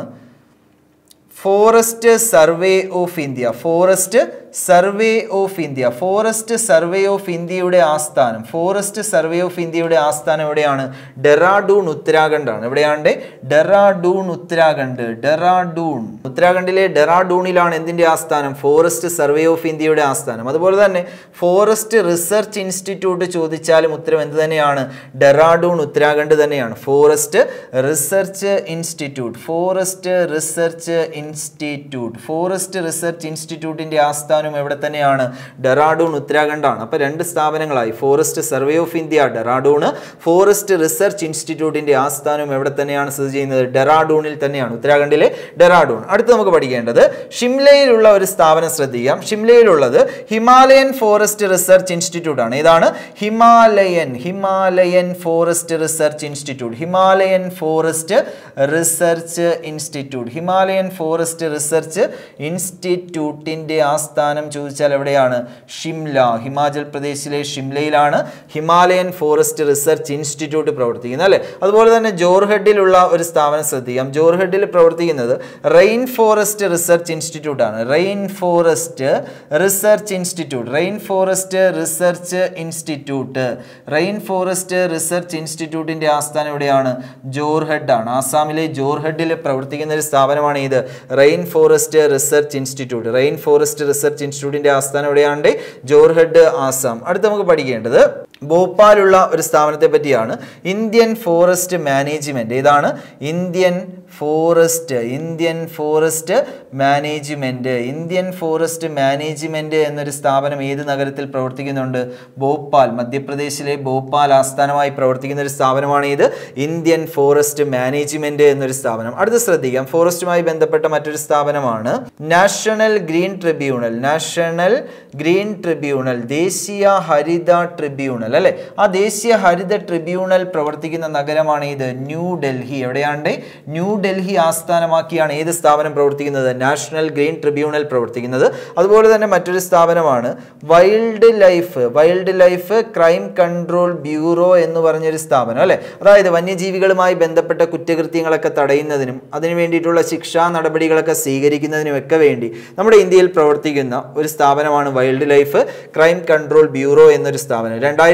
forest survey of India forest survey of India forest survey of ഇന്ത്യയുടെ ആസ്ഥാനം ഫോറസ്റ്റ് സർവേ ഓഫ് ഇന്ത്യയുടെ ആസ്ഥാനം എവിടെയാണ് ഡെറാഡൂൺ ഉത്തരാഖണ്ഡാണ് എവിടെയാണ് ഡെറാഡൂൺ ഉത്തരാഖണ്ഡ് ഡെറാഡൂൺ ഉത്തരാഖണ്ഡിലെ ഡെറാഡൂണിലാണ് എന്തിൻ്റെ ആസ്ഥാനം ഫോറസ്റ്റ് സർവേ ഓഫ് ഇന്ത്യയുടെ ആസ്ഥാനം അതുപോലെ തന്നെ ഫോറസ്റ്റ് റിസർച്ച് ഇൻസ്റ്റിറ്റ്യൂട്ട് ചോദിച്ചാലും ഉത്തരം എന്ത് തന്നെയാണ് ഡെറാഡൂൺ ഉത്തരാഖണ്ഡ് തന്നെയാണ് forest research institute forest research institute forest research ഇൻസ്റ്റിറ്റ്യൂട്ടിൻ്റെ ആസ്ഥാനം എവിടെ തന്നെയാണ് ഡെറാഡൂൺ ഉത്തരാഖണ്ഡാണ് അപ്പോൾ രണ്ട് സ്ഥാപനങ്ങളായി forest survey of India Dehradun forest research ഇൻസ്റ്റിറ്റ്യൂട്ടിൻ്റെ ആസ്ഥാനം എവിടെ തന്നെയാണ് സ്ഥിതി ചെയ്യുന്നത് ഡെറാഡൂണിൽ തന്നെയാണ് ഉത്തരാഖണ്ഡിലെ ഡെറാഡൂൺ അടുത്ത് നമുക്ക് പഠിക്കേണ്ടത് ഷിംലയിലുള്ള ഒരു സ്ഥാപനം ശ്രദ്ധിക്കാം ഷിംലയിലുള്ളത് ഹിമാലയൻ ഫോറസ്റ്റ് റിസർച്ച് ഇൻസ്റ്റിറ്റ്യൂട്ട് ആണ് ഏതാണ് Himalayan Himalayan forest research institute Himalayan forest research institute Himalayan forest research ഇൻസ്റ്റിറ്റ്യൂട്ടിൻ്റെ ആസ്ഥാനം ചോദിച്ചാൽ എവിടെയാണ് ഷിംല ഹിമാചൽ പ്രദേശിലെ ഷിംലയിലാണ് ഹിമാലയൻ ഫോറസ്റ്റ് റിസർച്ച് ഇൻസ്റ്റിറ്റ്യൂട്ട് പ്രവർത്തിക്കുന്നത് അല്ലേ അതുപോലെ തന്നെ ജോർഹഡിലുള്ള ഒരു സ്ഥാപനം ശ്രദ്ധിക്കാം ജോർഹഡിൽ പ്രവർത്തിക്കുന്നത് റെയിൻ ഫോറസ്റ്റ് റിസർച്ച് ഇൻസ്റ്റിറ്റ്യൂട്ട് ആണ് rain forest research institute rain forest research institute rain forest research ഇൻസ്റ്റിറ്റ്യൂട്ടിന്റെ ആസ്ഥാനം എവിടെയാണ് ജോർഹഡ് ആണ് ആസാമിലെ ജോർഹഡിൽ പ്രവർത്തിക്കുന്ന ഒരു സ്ഥാപനമാണ് ഇത് rain forest research institute rain forest research ഇൻസ്റ്റിറ്റ്യൂട്ടിന്റെ ആസ്ഥാനം എവിടെയാണ് ജോർഹഡ് ആസാം അടുത്ത് നമുക്ക് പഠിക്കേണ്ടത് ഭോപ്പാലുള്ള ഒരു സ്ഥാപനത്തെ പറ്റിയാണ് ഇന്ത്യൻ ഫോറസ്റ്റ് മാനേജ്മെന്റ് ഏതാണ് Indian forest Indian forest management Indian forest management എന്നൊരു സ്ഥാപനം ഏത് നഗരത്തിൽ പ്രവർത്തിക്കുന്നുണ്ട് ഭോപ്പാൽ മധ്യപ്രദേശിലെ ഭോപ്പാൽ ആസ്ഥാനമായി പ്രവർത്തിക്കുന്ന ഒരു സ്ഥാപനമാണ് ഇത് ഇന്ത്യൻ ഫോറസ്റ്റ് മാനേജ്മെന്റ് എന്നൊരു സ്ഥാപനം അടുത്ത് ശ്രദ്ധിക്കാം ഫോറസ്റ്റുമായി ബന്ധപ്പെട്ട മറ്റൊരു സ്ഥാപനമാണ് national green tribunal national green tribunal ദേശീയ ഹരിത ട്രിബ്യൂണൽ അല്ലെ ആ ദേശീയ ഹരിത ട്രിബ്യൂണൽ പ്രവർത്തിക്കുന്ന നഗരമാണ് ഇത് ന്യൂ ഡൽഹി എവിടെയാണ്ട് ന്യൂ ഡൽഹി ആസ്ഥാനമാക്കിയാണ് ഏത് സ്ഥാപനം പ്രവർത്തിക്കുന്നത് നാഷണൽ ഗ്രീൻ ട്രിബ്യൂണൽ പ്രവർത്തിക്കുന്നത് അതുപോലെ തന്നെ മറ്റൊരു സ്ഥാപനമാണ് wildlife wildlife crime control bureau എന്ന് പറഞ്ഞൊരു സ്ഥാപനം അല്ലെ അതായത് വന്യജീവികളുമായി ബന്ധപ്പെട്ട കുറ്റകൃത്യങ്ങളൊക്കെ തടയുന്നതിനും അതിനു വേണ്ടിയിട്ടുള്ള ശിക്ഷാ നടപടികളൊക്കെ സ്വീകരിക്കുന്നതിനും ഒക്കെ വേണ്ടി നമ്മുടെ ഇന്ത്യയിൽ പ്രവർത്തിക്കുന്ന ഒരു സ്ഥാപനമാണ് wildlife crime control bureau എന്നൊരു സ്ഥാപനം രണ്ടായിരത്തി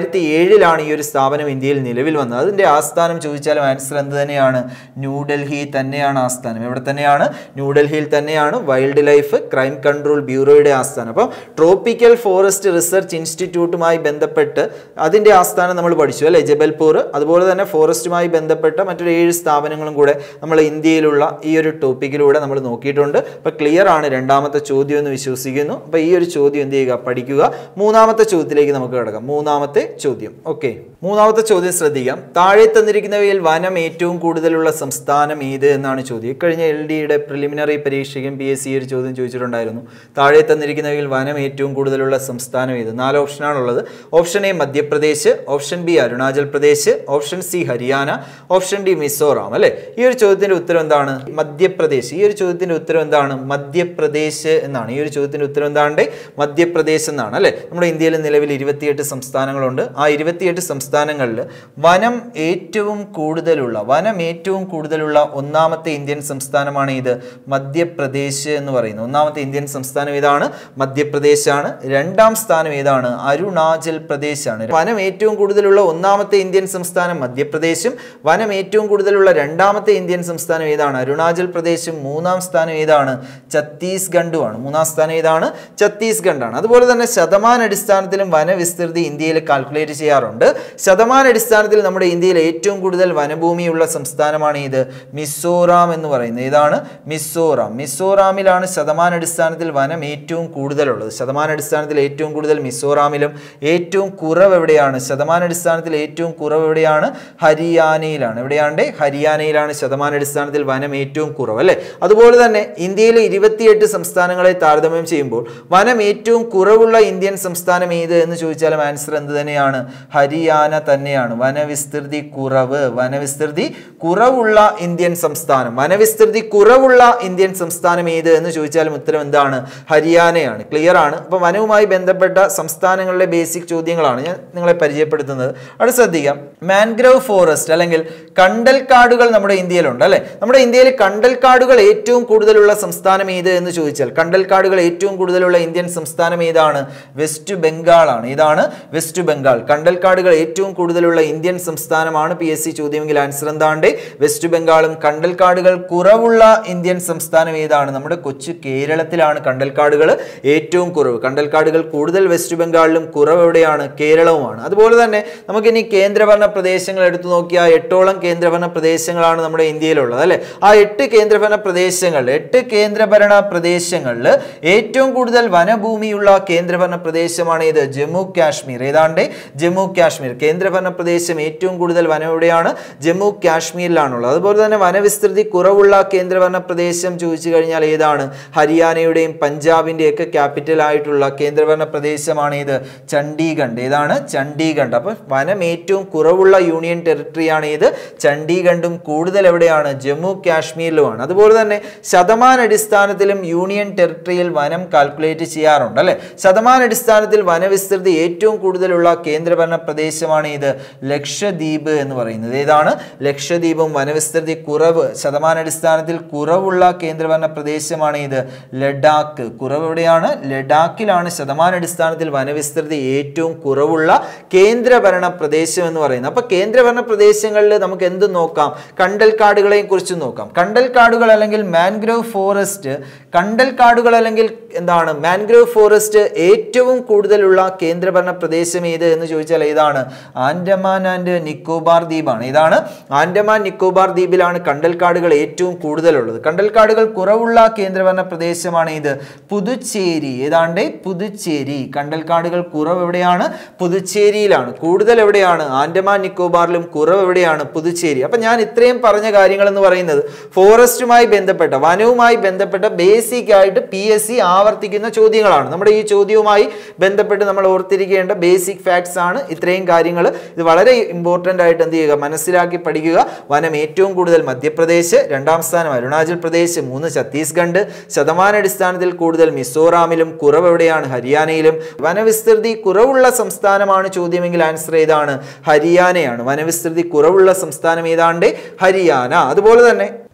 രണ്ടായിരത്തി ഏഴിലാണ് ഈ ഒരു സ്ഥാപനം ഇന്ത്യയിൽ നിലവിൽ വന്നത് അതിൻ്റെ ആസ്ഥാനം ചോദിച്ചാലും ആൻസർ എന്ത് തന്നെയാണ് ന്യൂഡൽഹി തന്നെയാണ് ആസ്ഥാനം എവിടെ തന്നെയാണ് ന്യൂഡൽഹിയിൽ തന്നെയാണ് വൈൽഡ് ലൈഫ് ക്രൈം കൺട്രോൾ ബ്യൂറോയുടെ ആസ്ഥാനം അപ്പം ട്രോപ്പിക്കൽ ഫോറസ്റ്റ് റിസർച്ച് ഇൻസ്റ്റിറ്റ്യൂട്ടുമായി ബന്ധപ്പെട്ട് അതിൻ്റെ ആസ്ഥാനം നമ്മൾ പഠിച്ചു അല്ലേ ജബൽപൂർ അതുപോലെ തന്നെ ഫോറസ്റ്റുമായി ബന്ധപ്പെട്ട മറ്റൊരു ഏഴ് സ്ഥാപനങ്ങളും കൂടെ നമ്മൾ ഇന്ത്യയിലുള്ള ഈ ഒരു ടോപ്പിക്കിലൂടെ നമ്മൾ നോക്കിയിട്ടുണ്ട് അപ്പോൾ ക്ലിയർ ആണ് രണ്ടാമത്തെ ചോദ്യം എന്ന് വിശ്വസിക്കുന്നു അപ്പോൾ ഈ ഒരു ചോദ്യം എന്ത് ചെയ്യുക പഠിക്കുക മൂന്നാമത്തെ ചോദ്യത്തിലേക്ക് നമുക്ക് കിടക്കാം മൂന്നാമത്തെ ചോദ്യം ഓക്കെ മൂന്നാമത്തെ ചോദ്യം ശ്രദ്ധിക്കാം താഴെ തന്നിരിക്കുന്നവയിൽ വനം ഏറ്റവും കൂടുതലുള്ള സംസ്ഥാനം ഏത് എന്നാണ് ചോദ്യം ഇക്കഴിഞ്ഞ എൽ ഡിയുടെ പ്രിലിമിനറി പരീക്ഷയ്ക്കും പി എസ് സി ഒരു ചോദ്യം ചോദിച്ചിട്ടുണ്ടായിരുന്നു താഴെ തന്നിരിക്കുന്നവയിൽ വനം ഏറ്റവും കൂടുതലുള്ള സംസ്ഥാനം ഏത് നാല് ഓപ്ഷനാണുള്ളത് option A Madhya Pradesh option B Arunachal Pradesh option C Haryana option D Mizoram അല്ലെ ഈ ഒരു ചോദ്യത്തിന്റെ ഉത്തരം എന്താണ് മധ്യപ്രദേശ് ഈ ഒരു ചോദ്യത്തിന്റെ ഉത്തരം എന്താണ് മധ്യപ്രദേശ് എന്നാണ് ഈ ഒരു ചോദ്യത്തിന്റെ ഉത്തരം എന്താണ് മധ്യപ്രദേശ് എന്നാണ് അല്ലെ നമ്മുടെ ഇന്ത്യയിൽ നിലവിൽ ഇരുപത്തിയെട്ട് സംസ്ഥാനങ്ങളുണ്ട് ആ ഇരുപത്തിയെട്ട് സംസ്ഥാനങ്ങളിൽ വനം ഏറ്റവും കൂടുതലുള്ള വനം ഏറ്റവും കൂടുതലുള്ള ഒന്നാമത്തെ ഇന്ത്യൻ സംസ്ഥാനമാണ് ഇത് മധ്യപ്രദേശ് എന്ന് പറയുന്നത് ഒന്നാമത്തെ ഇന്ത്യൻ സംസ്ഥാനം ഏതാണ് മധ്യപ്രദേശാണ് രണ്ടാം സ്ഥാനം ഏതാണ് അരുണാചൽ പ്രദേശാണ് വനം ഏറ്റവും കൂടുതലുള്ള ഒന്നാമത്തെ ഇന്ത്യൻ സംസ്ഥാനം മധ്യപ്രദേശും വനം ഏറ്റവും കൂടുതലുള്ള രണ്ടാമത്തെ ഇന്ത്യൻ സംസ്ഥാനം ഏതാണ് അരുണാചൽ പ്രദേശും മൂന്നാം സ്ഥാനം ഏതാണ് ഛത്തീസ്ഗഡുമാണ് മൂന്നാം സ്ഥാനം ഏതാണ് ഛത്തീസ്ഗഡാണ് അതുപോലെ തന്നെ ശതമാന അടിസ്ഥാനത്തിലും വനവിസ്തൃതി ഇന്ത്യയിൽ കാൽക്കുലേറ്റ് ചെയ്യാറുണ്ട് ശതമാന അടിസ്ഥാനത്തിൽ നമ്മുടെ ഇന്ത്യയിൽ ഏറ്റവും കൂടുതൽ വനഭൂമിയുള്ള സംസ്ഥാനമാണ് ഇത് മിസോറാം എന്ന് പറയുന്നത് ഏതാണ് മിസോറാം മിസോറാമിലാണ് ശതമാന അടിസ്ഥാനത്തിൽ വനം ഏറ്റവും കൂടുതലുള്ളത് ശതമാന അടിസ്ഥാനത്തിൽ ഏറ്റവും കൂടുതൽ മിസോറാമിലും ഏറ്റവും കുറവ് എവിടെയാണ് ശതമാന അടിസ്ഥാനത്തിൽ ഏറ്റവും കുറവ് എവിടെയാണ് ഹരിയാനയിലാണ് എവിടെയാണ്ട് ഹരിയാനയിലാണ് ശതമാന അടിസ്ഥാനത്തിൽ വനം ഏറ്റവും കുറവ് അല്ലേ അതുപോലെ തന്നെ ഇന്ത്യയിലെ ഇരുപത്തിയെട്ട് സംസ്ഥാനങ്ങളെ താരതമ്യം ചെയ്യുമ്പോൾ വനം ഏറ്റവും കുറവുള്ള ഇന്ത്യൻ സംസ്ഥാനം ഏത് എന്ന് ചോദിച്ചാലും ആൻസർ എന്ത് തന്നെയാണ് ഹരിയാന തന്നെയാണ് വനവിസ്തൃതി കുറവ് വനവിസ്തൃതി കുറവുള്ള ഇന്ത്യൻ സംസ്ഥാനം വനവിസ്തൃതി കുറവുള്ള ഇന്ത്യൻ സംസ്ഥാനം ഏത് എന്ന് ചോദിച്ചാലും ഉത്തരം എന്താണ് ഹരിയാനയാണ് ക്ലിയർ ആണ് അപ്പോൾ വനവുമായി ബന്ധപ്പെട്ട സംസ്ഥാനങ്ങളിലെ ബേസിക് ചോദ്യങ്ങളാണ് ഞാൻ നിങ്ങളെ പരിചയപ്പെടുത്തുന്നത് അവിടെ ശ്രദ്ധിക്കാം മാൻഗ്രവ് ഫോറസ്റ്റ് അല്ലെങ്കിൽ കണ്ടൽക്കാടുകൾ നമ്മുടെ ഇന്ത്യയിലുണ്ട് അല്ലെ നമ്മുടെ ഇന്ത്യയിൽ കണ്ടൽക്കാടുകൾ ഏറ്റവും കൂടുതലുള്ള സംസ്ഥാനം ഏത് എന്ന് ചോദിച്ചാൽ കണ്ടൽക്കാടുകൾ ഏറ്റവും കൂടുതലുള്ള ഇന്ത്യൻ സംസ്ഥാനം ഏതാണ് വെസ്റ്റ് ബംഗാളാണ് ഇതാണ് വെസ്റ്റ് ബംഗാൾ കണ്ടൽക്കാടുകൾ ഏറ്റവും കൂടുതലുള്ള ഇന്ത്യൻ സംസ്ഥാനമാണ് പി എസ് സി ചോദ്യമെങ്കിൽ ആൻസർ എന്താണ്ട് വെസ്റ്റ് ബംഗാളും കണ്ടൽക്കാടുകൾ കുറവുള്ള ഇന്ത്യൻ സംസ്ഥാനം ഏതാണ് നമ്മുടെ കൊച്ചു കേരളത്തിലാണ് കണ്ടൽക്കാടുകൾ ഏറ്റവും കുറവ് കണ്ടൽക്കാടുകൾ കൂടുതൽ വെസ്റ്റ് ബംഗാളിലും കുറവ് എവിടെയാണ് കേരളവുമാണ് അതുപോലെ തന്നെ നമുക്കിനി കേന്ദ്രഭരണ പ്രദേശങ്ങൾ എടുത്തു നോക്കിയാൽ എട്ടോളം കേന്ദ്രഭരണ പ്രദേശങ്ങളാണ് നമ്മുടെ ഇന്ത്യയിലുള്ളത് അല്ലെ ആ എട്ട് കേന്ദ്രഭരണ പ്രദേശങ്ങളിൽ എട്ട് കേന്ദ്രഭരണ പ്രദേശങ്ങളിൽ ഏറ്റവും കൂടുതൽ വനഭൂമിയുള്ള കേന്ദ്രഭരണ പ്രദേശമാണ് ഇത് ജമ്മു കാശ്മീർ ഏതാണ്ട് ജമ്മു കാശ്മീർ കേന്ദ്രഭരണ പ്രദേശം ഏറ്റവും കൂടുതൽ വനം എവിടെയാണ് ജമ്മു കാശ്മീരിലാണുള്ളത് അതുപോലെ തന്നെ വനവിസ്തൃതി കുറവുള്ള കേന്ദ്രഭരണ പ്രദേശം ചോദിച്ചു കഴിഞ്ഞാൽ ഏതാണ് ഹരിയാനയുടെയും പഞ്ചാബിൻ്റെയൊക്കെ ക്യാപിറ്റൽ ആയിട്ടുള്ള കേന്ദ്രഭരണ പ്രദേശമാണ് ഇത് ചണ്ഡീഗഡ് ഏതാണ് ചണ്ഡീഗഡ് അപ്പോൾ വനം ഏറ്റവും കുറവുള്ള യൂണിയൻ ടെറിട്ടറിയാണ് ഇത് ചണ്ഡീഗഡും കൂടുതൽ എവിടെയാണ് ജമ്മു കാശ്മീരിലുമാണ് അതുപോലെ തന്നെ ശതമാന അടിസ്ഥാനത്തിലും യൂണിയൻ ടെറിട്ടറിയിൽ വനം കാൽക്കുലേറ്റ് ചെയ്യാറുണ്ട് അല്ലെ ശതമാന അടിസ്ഥാനത്തിൽ വനവിസ്തൃതി ഏറ്റവും കൂടുതലുള്ള കേന്ദ്രഭരണ പ്രദേശമാണ് ഇത് ലക്ഷദ്വീപ് എന്ന് പറയുന്നത് ഏതാണ് ലക്ഷദ്വീപും വനവിസ്തൃതി കുറവ് ശതമാനാടിസ്ഥാനത്തിൽ കുറവുള്ള കേന്ദ്രഭരണ പ്രദേശമാണ് ഇത് ലഡാക്ക് കുറവ് എവിടെയാണ് ലഡാക്കിലാണ് ശതമാനാടിസ്ഥാനത്തിൽ വനവിസ്തൃതി ഏറ്റവും കുറവുള്ള കേന്ദ്രഭരണ പ്രദേശം എന്ന് പറയുന്നത് അപ്പൊ കേന്ദ്രഭരണ പ്രദേശങ്ങളിൽ നമുക്ക് എന്ത് നോക്കാം കണ്ടൽക്കാടുകളെയും കുറിച്ച് നോക്കാം കണ്ടൽക്കാടുകൾ അല്ലെങ്കിൽ മാൻഗ്രോവ് ഫോറസ്റ്റ് കണ്ടൽക്കാടുകൾ അല്ലെങ്കിൽ എന്താണ് മാൻഗ്രോവ് ഫോറസ്റ്റ് ഏറ്റവും കൂടുതലുള്ള കേന്ദ്രഭരണ പ്രദേശം ഏത് എന്ന് ചോദിച്ചാൽ ഏതാണ് ആൻഡമാൻ ആൻഡ് നിക്കോബാർ ദ്വീപാണ് ഇതാണ് ആൻഡമാൻ നിക്കോബാർ ദ്വീപിലാണ് കണ്ടൽക്കാടുകൾ ഏറ്റവും കൂടുതലുള്ളത് കണ്ടൽക്കാടുകൾ കുറവുള്ള കേന്ദ്രഭരണ പ്രദേശമാണ് ഇത് പുതുച്ചേരി ഏതാണ്ട് പുതുച്ചേരി കണ്ടൽക്കാടുകൾ കുറവ് എവിടെയാണ് പുതുച്ചേരിയിലാണ് കൂടുതൽ എവിടെയാണ് ആൻഡമാൻ നിക്കോബാറിലും കുറവ് എവിടെയാണ് പുതുച്ചേരി അപ്പൊ ഞാൻ ഇത്രയും പറഞ്ഞ കാര്യങ്ങൾ എന്ന് പറയുന്നത് ഫോറസ്റ്റുമായി ബന്ധപ്പെട്ട വനവുമായി ബന്ധപ്പെട്ട ബേസിക് ആയിട്ട് പി എസ് സി ആവർത്തിക്കുന്ന ചോദ്യങ്ങളാണ് നമ്മുടെ ഈ ചോദ്യവുമായി ബന്ധപ്പെട്ട് നമ്മൾ ഓർത്തിരിക്കേണ്ട ബേസിക് ഫാക്ട്സ് ആണ് ഇത്രയും കാര്യങ്ങൾ ഇത് വളരെ ഇമ്പോർട്ടൻ്റ് ആയിട്ട് എന്ത് ചെയ്യുക മനസ്സിലാക്കി പഠിക്കുക വനം ഏറ്റവും കൂടുതൽ മധ്യപ്രദേശ് രണ്ടാം സ്ഥാനം അരുണാചൽ പ്രദേശ് മൂന്ന് ഛത്തീസ്ഗഡ് ശതമാനാടിസ്ഥാനത്തിൽ കൂടുതൽ മിസോറാമിലും കുറവ് എവിടെയാണ് ഹരിയാനയിലും വനവിസ്തൃതി കുറവുള്ള സംസ്ഥാനമാണ് ചോദ്യമെങ്കിൽ ആൻസർ ഏതാണ് ഹരിയാനയാണ് വനവിസ്തൃതി കുറവുള്ള സംസ്ഥാനം ഏതാണ്ട് ഹരിയാന അതുപോലെ തന്നെ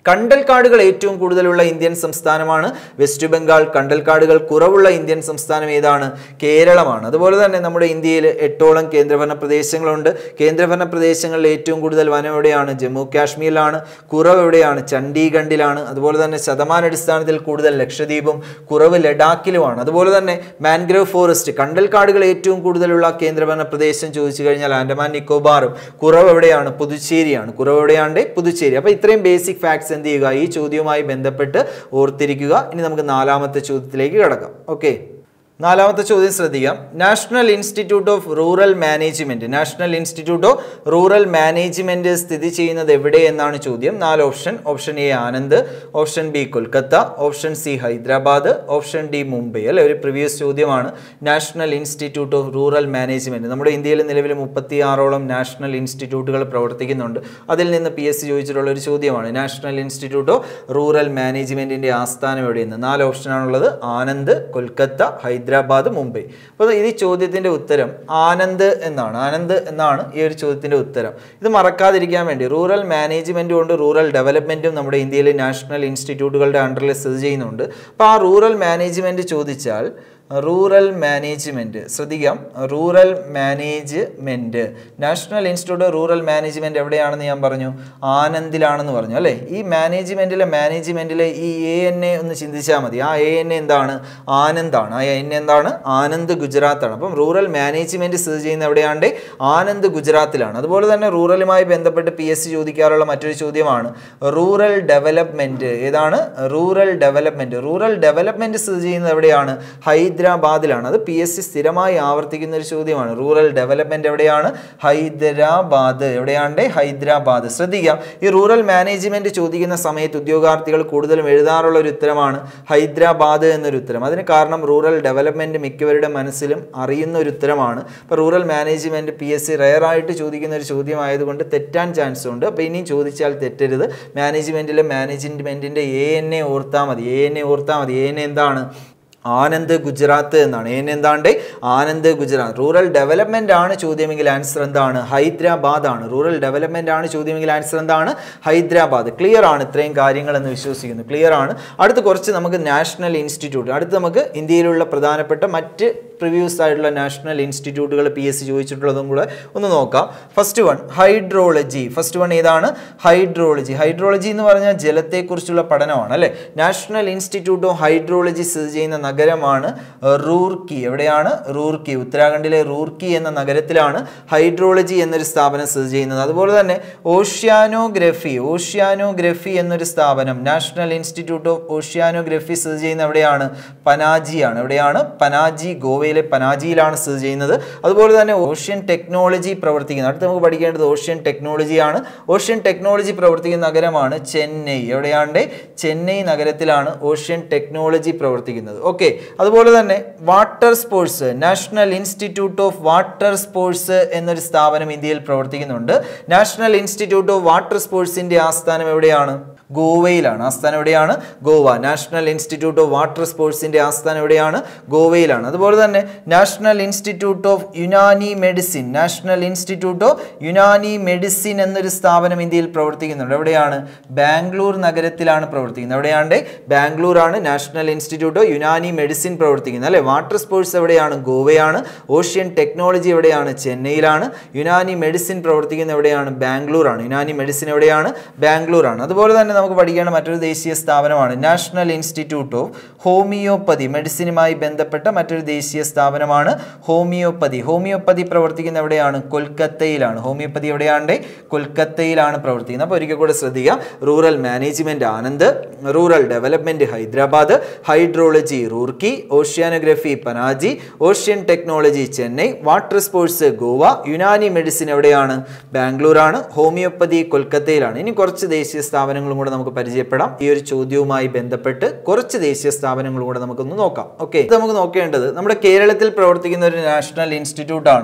കണ്ടൽക്കാടുകൾ ഏറ്റവും കൂടുതലുള്ള ഇന്ത്യൻ സംസ്ഥാനമാണ് വെസ്റ്റ് ബംഗാൾ കണ്ടൽക്കാടുകൾ കുറവുള്ള ഇന്ത്യൻ സംസ്ഥാനം ഏതാണ് കേരളമാണ് അതുപോലെ തന്നെ നമ്മുടെ ഇന്ത്യയിൽ എട്ടോളം കേന്ദ്രഭരണ പ്രദേശങ്ങളുണ്ട് കേന്ദ്രഭരണ പ്രദേശങ്ങളിൽ ഏറ്റവും കൂടുതൽ വനം എവിടെയാണ് ജമ്മു കാശ്മീരിലാണ് കുറവ് എവിടെയാണ് ചണ്ഡീഗഡിലാണ് അതുപോലെ തന്നെ ശതമാനടിസ്ഥാനത്തിൽ കൂടുതൽ ലക്ഷദ്വീപും കുറവ് ലഡാക്കിലുമാണ് അതുപോലെ തന്നെ മാൻഗ്രവ് ഫോറസ്റ്റ് കണ്ടൽക്കാടുകൾ ഏറ്റവും കൂടുതലുള്ള കേന്ദ്രഭരണ പ്രദേശം ചോദിച്ചു കഴിഞ്ഞാൽ ആൻഡമാൻ നിക്കോബാറും കുറവ് എവിടെയാണ് പുതുച്ചേരിയാണ് കുറവ് എവിടെയാണ്ട് പുതുച്ചേരി അപ്പോൾ ഇത്രയും ബേസിക് ഫാക്ട്സ് എന്ത് ചെയ്യുക ഈ ചോദ്യവുമായി ബന്ധപ്പെട്ട് ഓർത്തിരിക്കുക ഇനി നമുക്ക് നാലാമത്തെ ചോദ്യത്തിലേക്ക് കിടക്കാം ഓക്കെ നാലാമത്തെ ചോദ്യം ശ്രദ്ധിക്കാം national institute of rural management national institute of rural management സ്ഥിതി ചെയ്യുന്നത് എവിടെ എന്നാണ് ചോദ്യം നാല് option option A Anand option B Kolkata option C Hyderabad option D Mumbai അല്ലെ ഒരു പ്രീവിയസ് ചോദ്യമാണ് national institute of rural management നമ്മുടെ ഇന്ത്യയിൽ നിലവിൽ മുപ്പത്തി ആറോളം നാഷണൽ ഇൻസ്റ്റിറ്റ്യൂട്ടുകൾ പ്രവർത്തിക്കുന്നുണ്ട് അതിൽ നിന്ന് പി എസ് സി ചോദിച്ചിട്ടുള്ള ഒരു ചോദ്യമാണ് നാഷണൽ ഇൻസ്റ്റിറ്റ്യൂട്ട് ഓഫ് റൂറൽ മാനേജ്മെന്റിന്റെ ആസ്ഥാനം എവിടെയെന്ന് നാല് ഓപ്ഷനാണുള്ളത് ആനന്ദ് കൊൽക്കത്ത ഹൈദരാബാദ് മുംബൈ അപ്പോൾ ഇത് ഈ ചോദ്യത്തിന്റെ ഉത്തരം ആനന്ദ് എന്നാണ് ആനന്ദ് എന്നാണ് ഈ ഒരു ചോദ്യത്തിന്റെ ഉത്തരം ഇത് മറക്കാതിരിക്കാൻ വേണ്ടി റൂറൽ മാനേജ്മെന്റ് കൊണ്ട് റൂറൽ ഡെവലപ്മെന്റും നമ്മുടെ ഇന്ത്യയിലെ നാഷണൽ ഇൻസ്റ്റിറ്റ്യൂട്ടുകളുടെ അണ്ടറിൽ സ്ഥിതി ചെയ്യുന്നുണ്ട് അപ്പോൾ ആ റൂറൽ മാനേജ്മെന്റ് ചോദിച്ചാൽ റൂറൽ മാനേജ്മെൻറ്റ് ശ്രദ്ധിക്കാം rural management national institute of rural management എവിടെയാണെന്ന് ഞാൻ പറഞ്ഞു ആനന്ദിലാണെന്ന് പറഞ്ഞു അല്ലേ ഈ മാനേജ്മെൻറ്റിലെ മാനേജ്മെൻറ്റിലെ ഈ എ എൻ എ ഒന്ന് ചിന്തിച്ചാൽ മതി ആ എ എൻ എ എന്താണ് ആനന്ദാണ് ആ എൻ എന്താണ് ആനന്ദ് ഗുജറാത്താണ് അപ്പം റൂറൽ മാനേജ്മെൻറ്റ് സ്ഥിതി ചെയ്യുന്ന എവിടെയാണ്ട് ആനന്ദ് ഗുജറാത്തിലാണ് അതുപോലെ തന്നെ റൂറലുമായി ബന്ധപ്പെട്ട് പി എസ് സി ചോദിക്കാറുള്ള മറ്റൊരു ചോദ്യമാണ് റൂറൽ ഡെവലപ്മെൻറ്റ് ഏതാണ് റൂറൽ ഡെവലപ്മെൻറ്റ് റൂറൽ ഡെവലപ്മെൻറ്റ് സ്ഥിതി ചെയ്യുന്നത് എവിടെയാണ് ഹൈദരാബാദിലാണ് അത് പി എസ് സി സ്ഥിരമായി ആവർത്തിക്കുന്ന ഒരു ചോദ്യമാണ് റൂറൽ ഡെവലപ്മെന്റ് എവിടെയാണ് ഹൈദരാബാദ് എവിടെയാണ്ട് ഹൈദരാബാദ് ശ്രദ്ധിക്കാം ഈ റൂറൽ മാനേജ്മെന്റ് ചോദിക്കുന്ന സമയത്ത് ഉദ്യോഗാർത്ഥികൾ കൂടുതലും എഴുതാറുള്ള ഒരു ഉത്തരമാണ് ഹൈദരാബാദ് എന്നൊരു ഉത്തരം അതിന് കാരണം റൂറൽ ഡെവലപ്മെന്റ് മിക്കവരുടെ മനസ്സിലും അറിയുന്ന ഒരു ഉത്തരമാണ് ഇപ്പോൾ rural management P S C റയറായിട്ട് ചോദിക്കുന്ന ഒരു ചോദ്യമായതുകൊണ്ട് തെറ്റാൻ ചാൻസ് ഉണ്ട് അപ്പോൾ ഇനിയും ചോദിച്ചാൽ തെറ്റരുത് മാനേജ്മെന്റിലെ മാനേജ്മെന്റിന്റെ എ എൻ എ ഓർത്താൽ മതി എ എൻ എ ഓർത്താൽ മതി എ എൻ എ എന്താണ് ആനന്ദ് ഗുജറാത്ത് എന്നാണ് ഏൻ എന്താണ്ട് ആനന്ദ് ഗുജറാത്ത് റൂറൽ ഡെവലപ്മെന്റ് ആണ് ചോദ്യമെങ്കിൽ ആൻസർ എന്താണ് ഹൈദരാബാദ് ആണ് റൂറൽ ഡെവലപ്മെന്റ് ആണ് ചോദ്യമെങ്കിൽ ആൻസർ എന്താണ് ഹൈദരാബാദ് ക്ലിയർ ആണ് ഇത്രയും കാര്യങ്ങൾ എന്ന് വിശ്വസിക്കുന്നു ക്ലിയർ ആണ് അടുത്ത് കുറച്ച് നമുക്ക് നാഷണൽ ഇൻസ്റ്റിറ്റ്യൂട്ട് അടുത്ത് നമുക്ക് ഇന്ത്യയിലുള്ള പ്രധാനപ്പെട്ട മറ്റ് പ്രിവ്യൂസ് ആയിട്ടുള്ള നാഷണൽ ഇൻസ്റ്റിറ്റ്യൂട്ടുകൾ പി എസ് സി ചോദിച്ചിട്ടുള്ളതും കൂടെ ഒന്ന് നോക്കാം first one hydrology first one ഏതാണ് ഹൈഡ്രോളജി ഹൈഡ്രോളജി എന്ന് പറഞ്ഞാൽ ജലത്തെക്കുറിച്ചുള്ള പഠനമാണ് അല്ലേ നാഷണൽ ഇൻസ്റ്റിറ്റ്യൂട്ട് ഓഫ് ഹൈഡ്രോളജി സ്ഥിതി ചെയ്യുന്ന നഗരമാണ് റൂർക്കി എവിടെയാണ് റൂർക്കി ഉത്തരാഖണ്ഡിലെ റൂർക്കി എന്ന നഗരത്തിലാണ് ഹൈഡ്രോളജി എന്നൊരു സ്ഥാപനം സ്ഥിതി ചെയ്യുന്നത് അതുപോലെ തന്നെ ഓഷ്യാനോഗ്രഫി ഓഷ്യാനോഗ്രഫി എന്നൊരു സ്ഥാപനം നാഷണൽ ഇൻസ്റ്റിറ്റ്യൂട്ട് ഓഫ് ഓഷ്യാനോഗ്രഫി സ്ഥിതി ചെയ്യുന്ന എവിടെയാണ് പനാജിയാണ് എവിടെയാണ് പനാജി ഗോവയിലെ പനാജിയിലാണ് സ്ഥിതി ചെയ്യുന്നത് അതുപോലെ തന്നെ ഓഷ്യൻ ടെക്നോളജി പ്രവർത്തിക്കുന്നത് അടുത്ത് നമുക്ക് പഠിക്കേണ്ടത് ഓഷ്യൻ ടെക്നോളജിയാണ് ഓഷ്യൻ ടെക്നോളജി പ്രവർത്തിക്കുന്ന നഗരമാണ് ചെന്നൈ എവിടെയാണ്ട് ചെന്നൈ നഗരത്തിലാണ് ഓഷ്യൻ ടെക്നോളജി പ്രവർത്തിക്കുന്നത് ഓക്കെ അതുപോലെ തന്നെ water sports national institute of water sports എന്നൊരു സ്ഥാപനം ഇന്ത്യയിൽ പ്രവർത്തിക്കുന്നുണ്ട് നാഷണൽ ഇൻസ്റ്റിറ്റ്യൂട്ട് ഓഫ് വാട്ടർ സ്പോർട്സിന്റെ ആസ്ഥാനം എവിടെയാണ് ഗോവയിലാണ് ആസ്ഥാനം എവിടെയാണ് Goa national institute of water സ്പോർട്സിന്റെ ആസ്ഥാനം എവിടെയാണ് ഗോവയിലാണ് അതുപോലെ തന്നെ national institute of Unani medicine national institute of Unani medicine എന്നൊരു സ്ഥാപനം ഇന്ത്യയിൽ പ്രവർത്തിക്കുന്നുണ്ട് എവിടെയാണ് ബാംഗ്ലൂർ നഗരത്തിലാണ് പ്രവർത്തിക്കുന്നത് എവിടെയാണ്ട് ബാംഗ്ലൂർ ആണ് national institute of Unani medicine പ്രവർത്തിക്കുന്നത് അല്ലെ വാട്ടർ സ്പോർട്സ് എവിടെയാണ് ഗോവയാണ് ഓഷ്യൻ ടെക്നോളജി എവിടെയാണ് ചെന്നൈയിലാണ് യുനാനി മെഡിസിൻ പ്രവർത്തിക്കുന്ന എവിടെയാണ് ബാംഗ്ലൂർ ആണ് യുനാനി മെഡിസിൻ എവിടെയാണ് ബാംഗ്ലൂർ ആണ് അതുപോലെ തന്നെ നമുക്ക് പഠിക്കേണ്ട മറ്റൊരു ദേശീയ സ്ഥാപനമാണ് നാഷണൽ ഇൻസ്റ്റിറ്റ്യൂട്ട് ഓഫ് ഹോമിയോപ്പതി മെഡിസിനുമായി ബന്ധപ്പെട്ട മറ്റൊരു ദേശീയ സ്ഥാപനമാണ് ഹോമിയോപ്പതി ഹോമിയോപ്പതി പ്രവർത്തിക്കുന്ന എവിടെയാണ് കൊൽക്കത്തയിലാണ് ഹോമിയോപ്പതി എവിടെയാണ്ട് കൊൽക്കത്തയിലാണ് പ്രവർത്തിക്കുന്നത് അപ്പോൾ ഒരിക്കൽ കൂടെ ശ്രദ്ധിക്കുക rural management Anand rural development Hyderabad hydrology Roorkee oceanography Panaji ocean technology Chennai water sports Goa Unani medicine എവിടെയാണ് ബാംഗ്ലൂരാണ് ഹോമിയോപ്പതി കൊൽക്കത്തയിലാണ് ഇനി കുറച്ച് ദേശീയ സ്ഥാപനങ്ങളും കൂടെ നമുക്ക് പരിചയപ്പെടാം ഈ ഒരു ചോദ്യവുമായി ബന്ധപ്പെട്ട് കുറച്ച് ദേശീയ സ്ഥാപനങ്ങളും കൂടെ നമുക്കൊന്ന് നോക്കാം ഓക്കെ ഇത് നമുക്ക് നോക്കേണ്ടത് നമ്മുടെ കേരളത്തിൽ പ്രവർത്തിക്കുന്ന ഒരു നാഷണൽ ഇൻസ്റ്റിറ്റ്യൂട്ട് ആണ്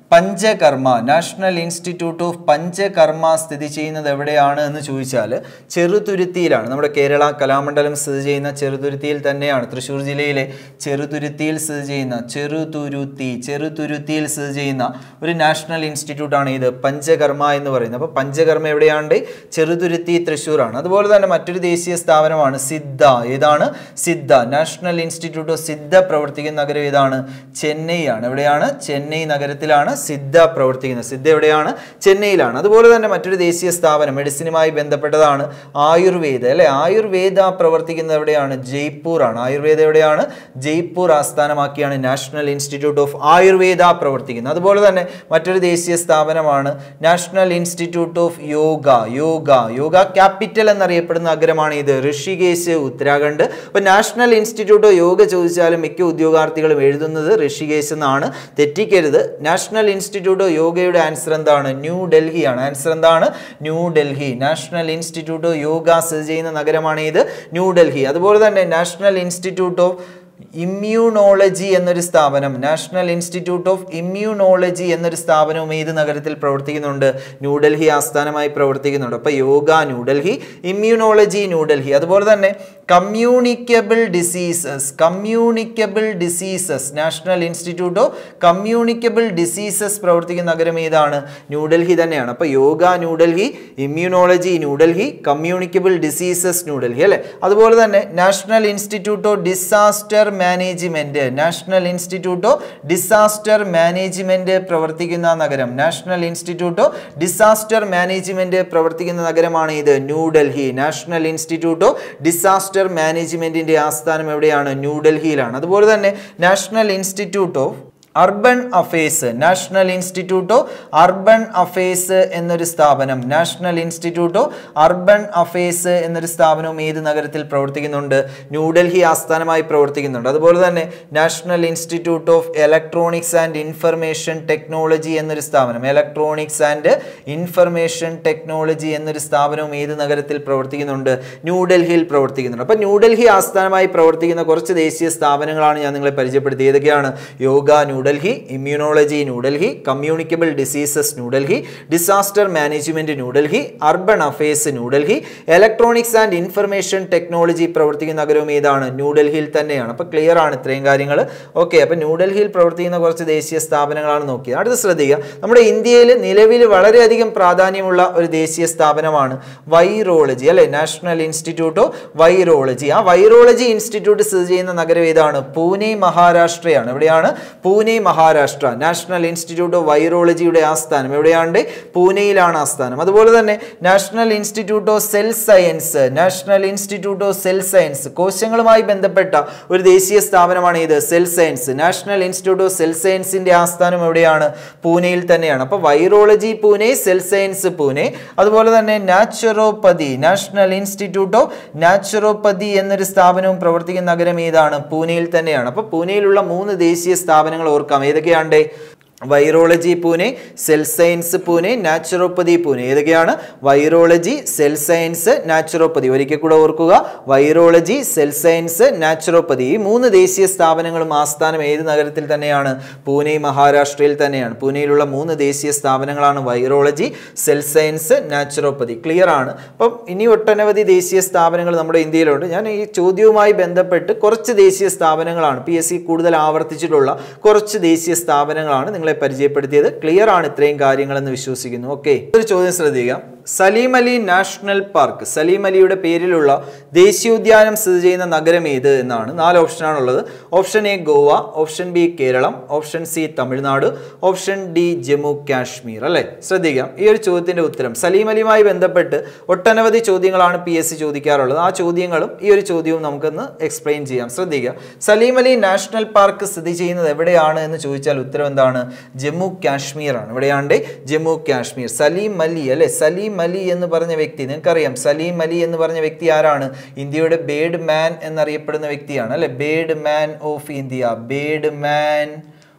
Panchakarma national institute of Panchakarma സ്ഥിതി ചെയ്യുന്നത് എവിടെയാണ് എന്ന് ചോദിച്ചാൽ ചെറുതുരുത്തിയിലാണ് നമ്മുടെ കേരള കലാമണ്ഡലം സ്ഥിതി ചെയ്യുന്ന ചെറുതുരുത്തിയിൽ തന്നെയാണ് തൃശ്ശൂർ ജില്ലയിലെ ചെറുതുരുത്തിയിൽ സ്ഥിതി ചെയ്യുന്ന ചെറുതുരുത്തി ചെറുതുരുത്തിയിൽ സ്ഥിതി ചെയ്യുന്ന ഒരു നാഷണൽ ഇൻസ്റ്റിറ്റ്യൂട്ടാണ് ഇത് പഞ്ചകർമ്മ എന്ന് പറയുന്നത് അപ്പോൾ പഞ്ചകർമ്മ എവിടെയാണ്ട് ചെറുതുരുത്തി തൃശ്ശൂരാണ് അതുപോലെ തന്നെ മറ്റൊരു ദേശീയ സ്ഥാപനമാണ് സിദ്ധ ഏതാണ് Siddha national institute of Siddha പ്രവർത്തിക്കുന്ന നഗരം ഏതാണ് ചെന്നൈ ആണ് എവിടെയാണ് ചെന്നൈ നഗരത്തിലാണ് സിദ്ധ പ്രവർത്തിക്കുന്നത് സിദ്ധ എവിടെയാണ് ചെന്നൈയിലാണ് അതുപോലെ തന്നെ മറ്റൊരു ദേശീയ സ്ഥാപനം മെഡിസിനുമായി ബന്ധപ്പെട്ടതാണ് ആയുർവേദ അല്ലെ ആയുർവേദ പ്രവർത്തിക്കുന്നത് എവിടെയാണ് ജയ്പൂർ ആണ് ആയുർവേദ എവിടെയാണ് ജയ്പൂർ ആസ്ഥാനമാക്കിയാണ് നാഷണൽ ഇൻസ്റ്റിറ്റ്യൂട്ട് ഓഫ് ആയുർവേദ പ്രവർത്തിക്കുന്നത് അതുപോലെ തന്നെ മറ്റൊരു ദേശീയ സ്ഥാപനമാണ് national institute of yoga yoga yoga capital എന്നറിയപ്പെടുന്ന നഗരമാണ് ഇത് ഋഷികേശ് ഉത്തരാഖണ്ഡ് അപ്പോൾ നാഷണൽ ഇൻസ്റ്റിറ്റ്യൂട്ട് ഓഫ് യോഗ ചോദിച്ചാലും മിക്ക ഉദ്യോഗാർത്ഥികളും എഴുതുന്നത് ഋഷികേശ് എന്നാണ് തെറ്റിക്കരുത് നാഷണൽ ഇൻസ്റ്റിറ്റ്യൂട്ട് ഓഫ് യോഗയുടെ ആൻസർ എന്താണ് ന്യൂ ഡൽഹിയാണ് ആൻസർ എന്താണ് new Delhi national institute of yoga സ്ഥിതി ചെയ്യുന്ന നഗരമാണ് ഇത് ന്യൂ ഡൽഹി അതുപോലെ തന്നെ നാഷണൽ ഇൻസ്റ്റിറ്റ്യൂട്ട് ഓഫ് ഇമ്മ്യൂണോളജി എന്നൊരു സ്ഥാപനം നാഷണൽ ഇൻസ്റ്റിറ്റ്യൂട്ട് ഓഫ് ഇമ്മ്യൂണോളജി എന്നൊരു സ്ഥാപനവും ഏത് നഗരത്തിൽ പ്രവർത്തിക്കുന്നുണ്ട് ന്യൂഡൽഹി ആസ്ഥാനമായി പ്രവർത്തിക്കുന്നുണ്ട് അപ്പോൾ യോഗ ന്യൂഡൽഹി ഇമ്മ്യൂണോളജി ന്യൂഡൽഹി അതുപോലെ തന്നെ communicable diseases communicable diseases national institute of communicable diseases പ്രവർത്തിക്കുന്ന നഗരം ഏതാണ് ന്യൂഡൽഹി തന്നെയാണ് അപ്പോൾ yoga New Delhi immunology New Delhi communicable diseases New Delhi അല്ലേ അതുപോലെ തന്നെ national institute of disaster management national institute of disaster management പ്രവർത്തിക്കുന്ന നഗരം national institute of disaster management പ്രവർത്തിക്കുന്ന നഗരമാണ് ഇത് New Delhi national institute of disaster മാനേജ്മെന്റിന്റെ ആസ്ഥാനം എവിടെയാണ് ന്യൂഡൽഹിയിലാണ് അതുപോലെ തന്നെ national institute of urban affairs national institute of urban affairs എന്നൊരു സ്ഥാപനം national institute of urban affairs എന്നൊരു സ്ഥാപനവും ഏത് നഗരത്തിൽ പ്രവർത്തിക്കുന്നുണ്ട് ന്യൂഡൽഹി ആസ്ഥാനമായി പ്രവർത്തിക്കുന്നുണ്ട് അതുപോലെ തന്നെ national institute of electronics and information technology എന്നൊരു സ്ഥാപനം ഇലക്ട്രോണിക്സ് ആൻഡ് ഇൻഫർമേഷൻ ടെക്നോളജി എന്നൊരു സ്ഥാപനവും ഏത് നഗരത്തിൽ പ്രവർത്തിക്കുന്നുണ്ട് ന്യൂഡൽഹിയിൽ പ്രവർത്തിക്കുന്നുണ്ട് അപ്പോൾ ന്യൂഡൽഹി ആസ്ഥാനമായി പ്രവർത്തിക്കുന്ന കുറച്ച് ദേശീയ സ്ഥാപനങ്ങളാണ് ഞാൻ നിങ്ങളെ പരിചയപ്പെടുത്തിയത് ഏതൊക്കെയാണ് yoga New Delhi immunology New Delhi communicable diseases New Delhi disaster management New Delhi urban affairs New Delhi electronics and information technology പ്രവർത്തിക്കുന്ന നഗരവും ഏതാണ് ന്യൂഡൽഹിയിൽ തന്നെയാണ് അപ്പോൾ ക്ലിയർ ആണ് ഇത്രയും കാര്യങ്ങൾ ഓക്കെ അപ്പോൾ ന്യൂഡൽഹിയിൽ പ്രവർത്തിക്കുന്ന കുറച്ച് ദേശീയ സ്ഥാപനങ്ങളാണ് നോക്കിയത് അടുത്ത് ശ്രദ്ധിക്കുക നമ്മുടെ ഇന്ത്യയിൽ നിലവിൽ വളരെയധികം പ്രാധാന്യമുള്ള ഒരു ദേശീയ സ്ഥാപനമാണ് വൈറോളജി അല്ലെ നാഷണൽ ഇൻസ്റ്റിറ്റ്യൂട്ട് ഓഫ് വൈറോളജി ആ വൈറോളജി ഇൻസ്റ്റിറ്റ്യൂട്ട് സ്ഥിതി ചെയ്യുന്ന നഗരം ഏതാണ് പൂനെ മഹാരാഷ്ട്രയാണ് എവിടെയാണ് Pune Maharashtra national institute of വൈറോളജിയുടെ ആസ്ഥാനം എവിടെയാണ് പൂനെയിലാണ് ആസ്ഥാനം അതുപോലെ തന്നെ national institute of cell science national institute of cell science കോശങ്ങളുമായി ബന്ധപ്പെട്ട ഒരു ദേശീയ സ്ഥാപനമാണ് ഇത് cell science national institute of cell സയൻസിന്റെ ആസ്ഥാനം എവിടെയാണ് പൂനെയിൽ തന്നെയാണ് അപ്പോൾ virology Pune cell science Pune അതുപോലെ തന്നെ naturopathy national institute of naturopathy എന്നൊരു സ്ഥാപനവും പ്രവർത്തിക്കുന്ന നഗരം ഏതാണ് പൂനെയിൽ തന്നെയാണ് അപ്പോൾ പൂനെയിലുള്ള മൂന്ന് ദേശീയ സ്ഥാപനങ്ങൾ ഓർക്കാം ഏതൊക്കെയാണ്ട് virology Pune cell science Pune naturopathy Pune ഏതൊക്കെയാണ് വൈറോളജി സെൽ സയൻസ് നാച്ചുറോപ്പതി ഒരിക്കൽ കൂടെ ഓർക്കുക വൈറോളജി സെൽ സയൻസ് നാച്ചുറോപ്പതി ഈ മൂന്ന് ദേശീയ സ്ഥാപനങ്ങളും ആസ്ഥാനം ഏത് നഗരത്തിൽ തന്നെയാണ് പൂനെ മഹാരാഷ്ട്രയിൽ തന്നെയാണ് പൂനെയിലുള്ള മൂന്ന് ദേശീയ സ്ഥാപനങ്ങളാണ് virology cell science naturopathy clear ആണ് അപ്പം ഇനി ഒട്ടനവധി ദേശീയ സ്ഥാപനങ്ങൾ നമ്മുടെ ഇന്ത്യയിലുണ്ട് ഞാൻ ഈ ചോദ്യവുമായി ബന്ധപ്പെട്ട് കുറച്ച് ദേശീയ സ്ഥാപനങ്ങളാണ് പി എസ് സി കൂടുതൽ ആവർത്തിച്ചിട്ടുള്ള കുറച്ച് ദേശീയ സ്ഥാപനങ്ങളാണ് നിങ്ങളെ പരിചയപ്പെടുത്തിയത് ക്ലിയർ ആണ് ഇത്രയും കാര്യങ്ങളെന്ന് വിശ്വസിക്കുന്നു ഓക്കെ ഒരു ചോദ്യം ശ്രദ്ധിക്കുക സലീം അലി നാഷണൽ പാർക്ക് സലീം അലിയുടെ പേരിലുള്ള ദേശീയോദ്യാനം സ്ഥിതി ചെയ്യുന്ന നഗരം ഏത് എന്നാണ് നാല് ഓപ്ഷനാണുള്ളത് option A Goa option B Keralam option C Tamil Nadu option D Jammu Kashmir അല്ലേ ശ്രദ്ധിക്കാം ഈ ഒരു ചോദ്യത്തിന്റെ ഉത്തരം സലീം അലിയുമായി ബന്ധപ്പെട്ട് ഒട്ടനവധി ചോദ്യങ്ങളാണ് പി എസ് സി ചോദിക്കാറുള്ളത് ആ ചോദ്യങ്ങളും ഈ ഒരു ചോദ്യവും നമുക്കൊന്ന് എക്സ്പ്ലെയിൻ ചെയ്യാം ശ്രദ്ധിക്കുക സലീം അലി നാഷണൽ പാർക്ക് സ്ഥിതി ചെയ്യുന്നത് എവിടെയാണ് എന്ന് ചോദിച്ചാൽ ഉത്തരം എന്താണ് ജമ്മു കാശ്മീർ ആണ് എവിടെയാണ്ട് ജമ്മു കാശ്മീർ സലീം അലി അല്ലെ സലീം അലി എന്ന് പറഞ്ഞ വ്യക്തി നിങ്ങൾക്കറിയാം സലീം അലി എന്ന് പറഞ്ഞ വ്യക്തി ആരാണ് ഇന്ത്യയുടെ ബേഡ് മാൻ എന്നറിയപ്പെടുന്ന വ്യക്തിയാണ് അല്ലെ bird man of India bird man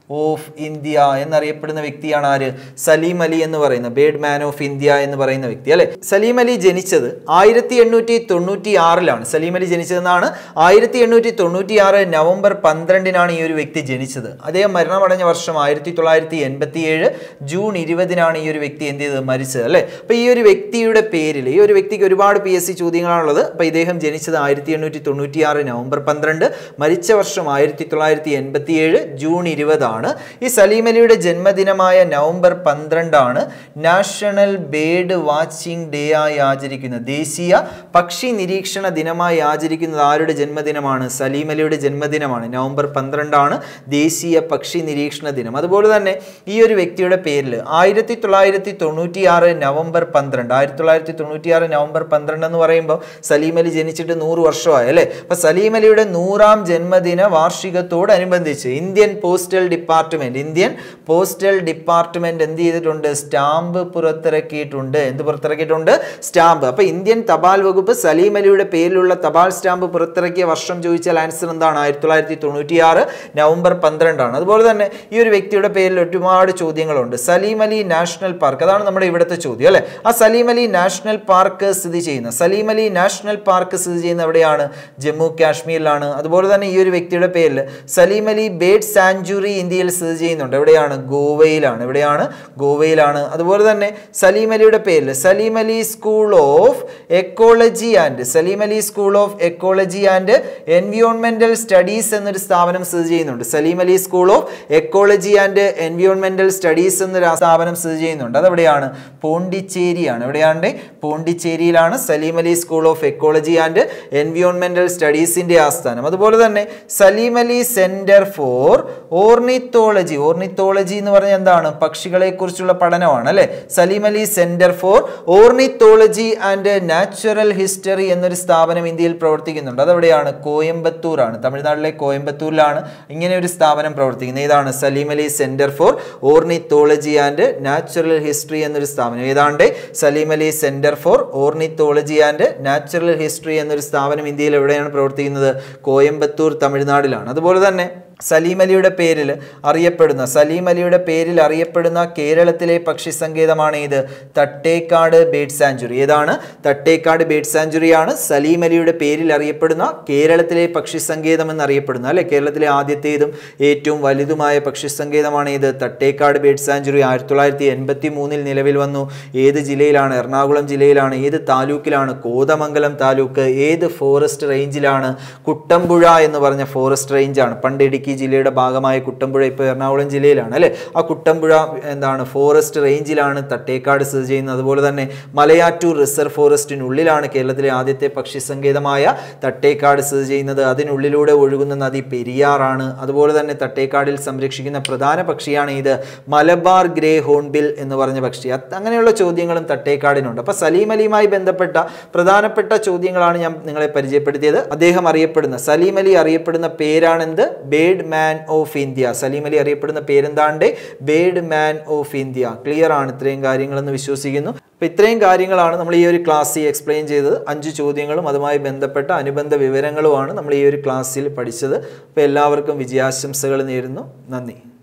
of India എന്നറിയപ്പെടുന്ന വ്യക്തിയാണ് ആര് സലീം അലി എന്ന് പറയുന്ന ബേഡ് മാൻ ഓഫ് ഇന്ത്യ എന്ന് പറയുന്ന വ്യക്തി അല്ലെ സലീം അലി ജനിച്ചത് ആയിരത്തി എണ്ണൂറ്റി തൊണ്ണൂറ്റി ആറിലാണ് സലീം അലി ജനിച്ചതെന്നാണ് ആയിരത്തി എണ്ണൂറ്റി തൊണ്ണൂറ്റി ആറ് നവംബർ പന്ത്രണ്ടിനാണ് ഈ ഒരു വ്യക്തി ജനിച്ചത് അദ്ദേഹം മരണമടഞ്ഞ വർഷം ആയിരത്തി തൊള്ളായിരത്തി എൺപത്തി ഏഴ് ജൂൺ ഇരുപതിനാണ് ഈ ഒരു വ്യക്തി എന്ത് ചെയ്തത് മരിച്ചത് അല്ലേ അപ്പൊ ഈ ഒരു വ്യക്തിയുടെ പേരിൽ ഈ ഒരു വ്യക്തിക്ക് ഒരുപാട് പി എസ് സി ചോദ്യങ്ങളാണുള്ളത് അപ്പൊ ഇദ്ദേഹം ജനിച്ചത് ആയിരത്തി എണ്ണൂറ്റി തൊണ്ണൂറ്റി ആറ് നവംബർ പന്ത്രണ്ട് മരിച്ച വർഷം ആയിരത്തി തൊള്ളായിരത്തി എൺപത്തി ഏഴ് ജൂൺ ഇരുപതാണ് ഈ സലീം അലിയുടെ ജന്മദിനമായ നവംബർ പന്ത്രണ്ടാണ് നാഷണൽ ബേഡ് വാച്ചിങ് ഡേ ആയി ആചരിക്കുന്നത് ദേശീയ പക്ഷി നിരീക്ഷണ ദിനമായി ആചരിക്കുന്നത് ആരുടെ ജന്മദിനമാണ് സലീം അലിയുടെ ജന്മദിനമാണ് നവംബർ പന്ത്രണ്ടാണ് ദേശീയ പക്ഷി നിരീക്ഷണ ദിനം അതുപോലെ തന്നെ ഈ ഒരു വ്യക്തിയുടെ പേരിൽ ആയിരത്തി തൊള്ളായിരത്തി തൊണ്ണൂറ്റി ആറ് നവംബർ പന്ത്രണ്ട് ആയിരത്തി തൊള്ളായിരത്തി തൊണ്ണൂറ്റി ആറ് നവംബർ പന്ത്രണ്ട് എന്ന് പറയുമ്പോൾ സലീം അലി ജനിച്ചിട്ട് നൂറ് വർഷമായി അല്ലേ അപ്പൊ സലീം അലിയുടെ നൂറാം ജന്മദിന വാർഷികത്തോടനുബന്ധിച്ച് Indian postal department Indian postal department എന്ത് ചെയ്തിട്ടുണ്ട് സ്റ്റാമ്പ് പുറത്തിറക്കിയിട്ടുണ്ട് എന്ത് പുറത്തിറക്കിയിട്ടുണ്ട് സ്റ്റാമ്പ് അപ്പൊ ഇന്ത്യൻ തപാൽ വകുപ്പ് സലീം അലിയുടെ പേരിലുള്ള തപാൽ സ്റ്റാമ്പ് പുറത്തിറക്കിയ വർഷം ചോദിച്ചാൽ ആൻസർ എന്താണ് ആയിരത്തി തൊള്ളായിരത്തി തൊണ്ണൂറ്റി ആറ് നവംബർ പന്ത്രണ്ടാണ് അതുപോലെ തന്നെ ഈ ഒരു വ്യക്തിയുടെ പേരിൽ ഒരുപാട് ചോദ്യങ്ങളുണ്ട് സലീം അലി നാഷണൽ പാർക്ക് അതാണ് നമ്മുടെ ഇവിടുത്തെ ചോദ്യം അല്ലെ ആ സലീം അലി നാഷണൽ പാർക്ക് സ്ഥിതി ചെയ്യുന്ന സലീം അലി നാഷണൽ പാർക്ക് സ്ഥിതി ചെയ്യുന്ന എവിടെയാണ് ജമ്മു കാശ്മീരിലാണ് അതുപോലെ തന്നെ ഈ ഒരു വ്യക്തിയുടെ പേരിൽ സലീം അലി ബേഡ് സാഞ്ചുറി ഇന്ത്യയിൽ സ്ഥിതി ചെയ്യുന്നുണ്ട് എവിടെയാണ് ഗോവയിലാണ് എവിടെയാണ് ഗോവയിലാണ് അതുപോലെ തന്നെ സലീം അലിയുടെ പേരിൽ Salim Ali school of ecology and Salim Ali school of ecology and എൻവിയോൺമെന്റൽ സ്റ്റഡീസ് എന്നൊരു സ്ഥാപനം സ്ഥിതി ചെയ്യുന്നുണ്ട് Salim Ali school of ecology and എൻവിയോൺമെന്റൽ സ്റ്റഡീസ് എന്നൊരു സ്ഥാപനം സ്ഥിതി ചെയ്യുന്നുണ്ട് അതെവിടെയാണ് പോണ്ടിച്ചേരിയാണ് എവിടെയാണ് പോണ്ടിച്ചേരിയിലാണ് Salim Ali school of ecology and എൻവിയോൺമെന്റൽ സ്റ്റഡീസിന്റെ ആസ്ഥാനം അതുപോലെ തന്നെ Salim Ali centre for ornithology ornithology എന്ന് പറഞ്ഞാൽ എന്താണ് പക്ഷികളെ കുറിച്ചുള്ള പഠനമാണ് അല്ലെ Salim Ali centre for ornithology and natural history എന്നൊരു സ്ഥാപനം ഇന്ത്യയിൽ പ്രവർത്തിക്കുന്നുണ്ട് അതെവിടെയാണ് കോയമ്പത്തൂർ ആണ് തമിഴ്നാട്ടിലെ കോയമ്പത്തൂരിലാണ് ഇങ്ങനെ ഒരു സ്ഥാപനം പ്രവർത്തിക്കുന്നത് ഏതാണ് Salim Ali centre for ornithology and natural history എന്നൊരു സ്ഥാപനം ഏതാണ്ട് Salim Ali centre for ornithology and natural history എന്നൊരു സ്ഥാപനം ഇന്ത്യയിൽ എവിടെയാണ് പ്രവർത്തിക്കുന്നത് കോയമ്പത്തൂർ തമിഴ്നാടിലാണ് അതുപോലെ തന്നെ സലീം അലിയുടെ പേരിൽ അറിയപ്പെടുന്ന സലീം അലിയുടെ പേരിൽ അറിയപ്പെടുന്ന കേരളത്തിലെ പക്ഷി സങ്കേതമാണ് ഇത് തട്ടേക്കാട് ബേഡ് സാഞ്ചുറി ഏതാണ് തട്ടേക്കാട് ബേഡ് സാഞ്ചുറിയാണ് സലീം അലിയുടെ പേരിൽ അറിയപ്പെടുന്ന കേരളത്തിലെ പക്ഷി സങ്കേതം എന്നറിയപ്പെടുന്ന അല്ലെ കേരളത്തിലെ ആദ്യത്തേതും ഏറ്റവും വലുതുമായ പക്ഷി സങ്കേതമാണ് ഇത് തട്ടേക്കാട് ബേഡ് സാഞ്ചുറി ആയിരത്തി തൊള്ളായിരത്തി എൺപത്തി മൂന്നിൽ നിലവിൽ വന്നു ഏത് ജില്ലയിലാണ് എറണാകുളം ജില്ലയിലാണ് ഏത് താലൂക്കിലാണ് കോതമംഗലം താലൂക്ക് ഏത് ഫോറസ്റ്റ് റേഞ്ചിലാണ് കുട്ടമ്പുഴ എന്ന് പറഞ്ഞ ഫോറസ്റ്റ് റേഞ്ചാണ് പണ്ട് ഇടുക്കി ജില്ലയുടെ ഭാഗമായ കുട്ടമ്പുഴ ഇപ്പോൾ എറണാകുളം ജില്ലയിലാണ് അല്ലേ ആ കുട്ടമ്പുഴ എന്താണ് ഫോറസ്റ്റ് റേഞ്ചിലാണ് തട്ടേക്കാട് സ്ഥിതി ചെയ്യുന്നത് അതുപോലെ തന്നെ മലയാറ്റൂർ റിസർവ് ഫോറസ്റ്റിനുള്ളിലാണ് കേരളത്തിലെ ആദ്യത്തെ പക്ഷി സങ്കേതമായ തട്ടേക്കാട് സ്ഥിതി ചെയ്യുന്നത് അതിനുള്ളിലൂടെ ഒഴുകുന്ന നദി പെരിയാറാണ് അതുപോലെ തന്നെ തട്ടേക്കാടിൽ സംരക്ഷിക്കുന്ന പ്രധാന പക്ഷിയാണ് ഇത് മലബാർ ഗ്രേ ഹോൺബിൽ എന്ന് പറഞ്ഞ പക്ഷി അത് അങ്ങനെയുള്ള ചോദ്യങ്ങളും തട്ടേക്കാടിനുണ്ട് അപ്പോൾ സലീം അലിയുമായി ബന്ധപ്പെട്ട പ്രധാനപ്പെട്ട ചോദ്യങ്ങളാണ് ഞാൻ നിങ്ങളെ പരിചയപ്പെടുത്തിയത് അദ്ദേഹം അറിയപ്പെടുന്ന സലീം അലി അറിയപ്പെടുന്ന പേരാണെന്ത് bird man of India Salim Ali അറിയപ്പെടുന്ന പേരെന്താണ്ട് bird man of India clear ആണ് ഇത്രയും കാര്യങ്ങളെന്ന് വിശ്വസിക്കുന്നു അപ്പോൾ ഇത്രയും കാര്യങ്ങളാണ് നമ്മൾ ഈ ഒരു ക്ലാസ്സിൽ എക്സ്പ്ലെയിൻ ചെയ്തത് അഞ്ച് ചോദ്യങ്ങളും അതുമായി ബന്ധപ്പെട്ട അനുബന്ധ വിവരങ്ങളുമാണ് നമ്മൾ ഈ ഒരു ക്ലാസ്സിൽ പഠിച്ചത് അപ്പോൾ എല്ലാവർക്കും വിജയാശംസകൾ നേരുന്നു നന്ദി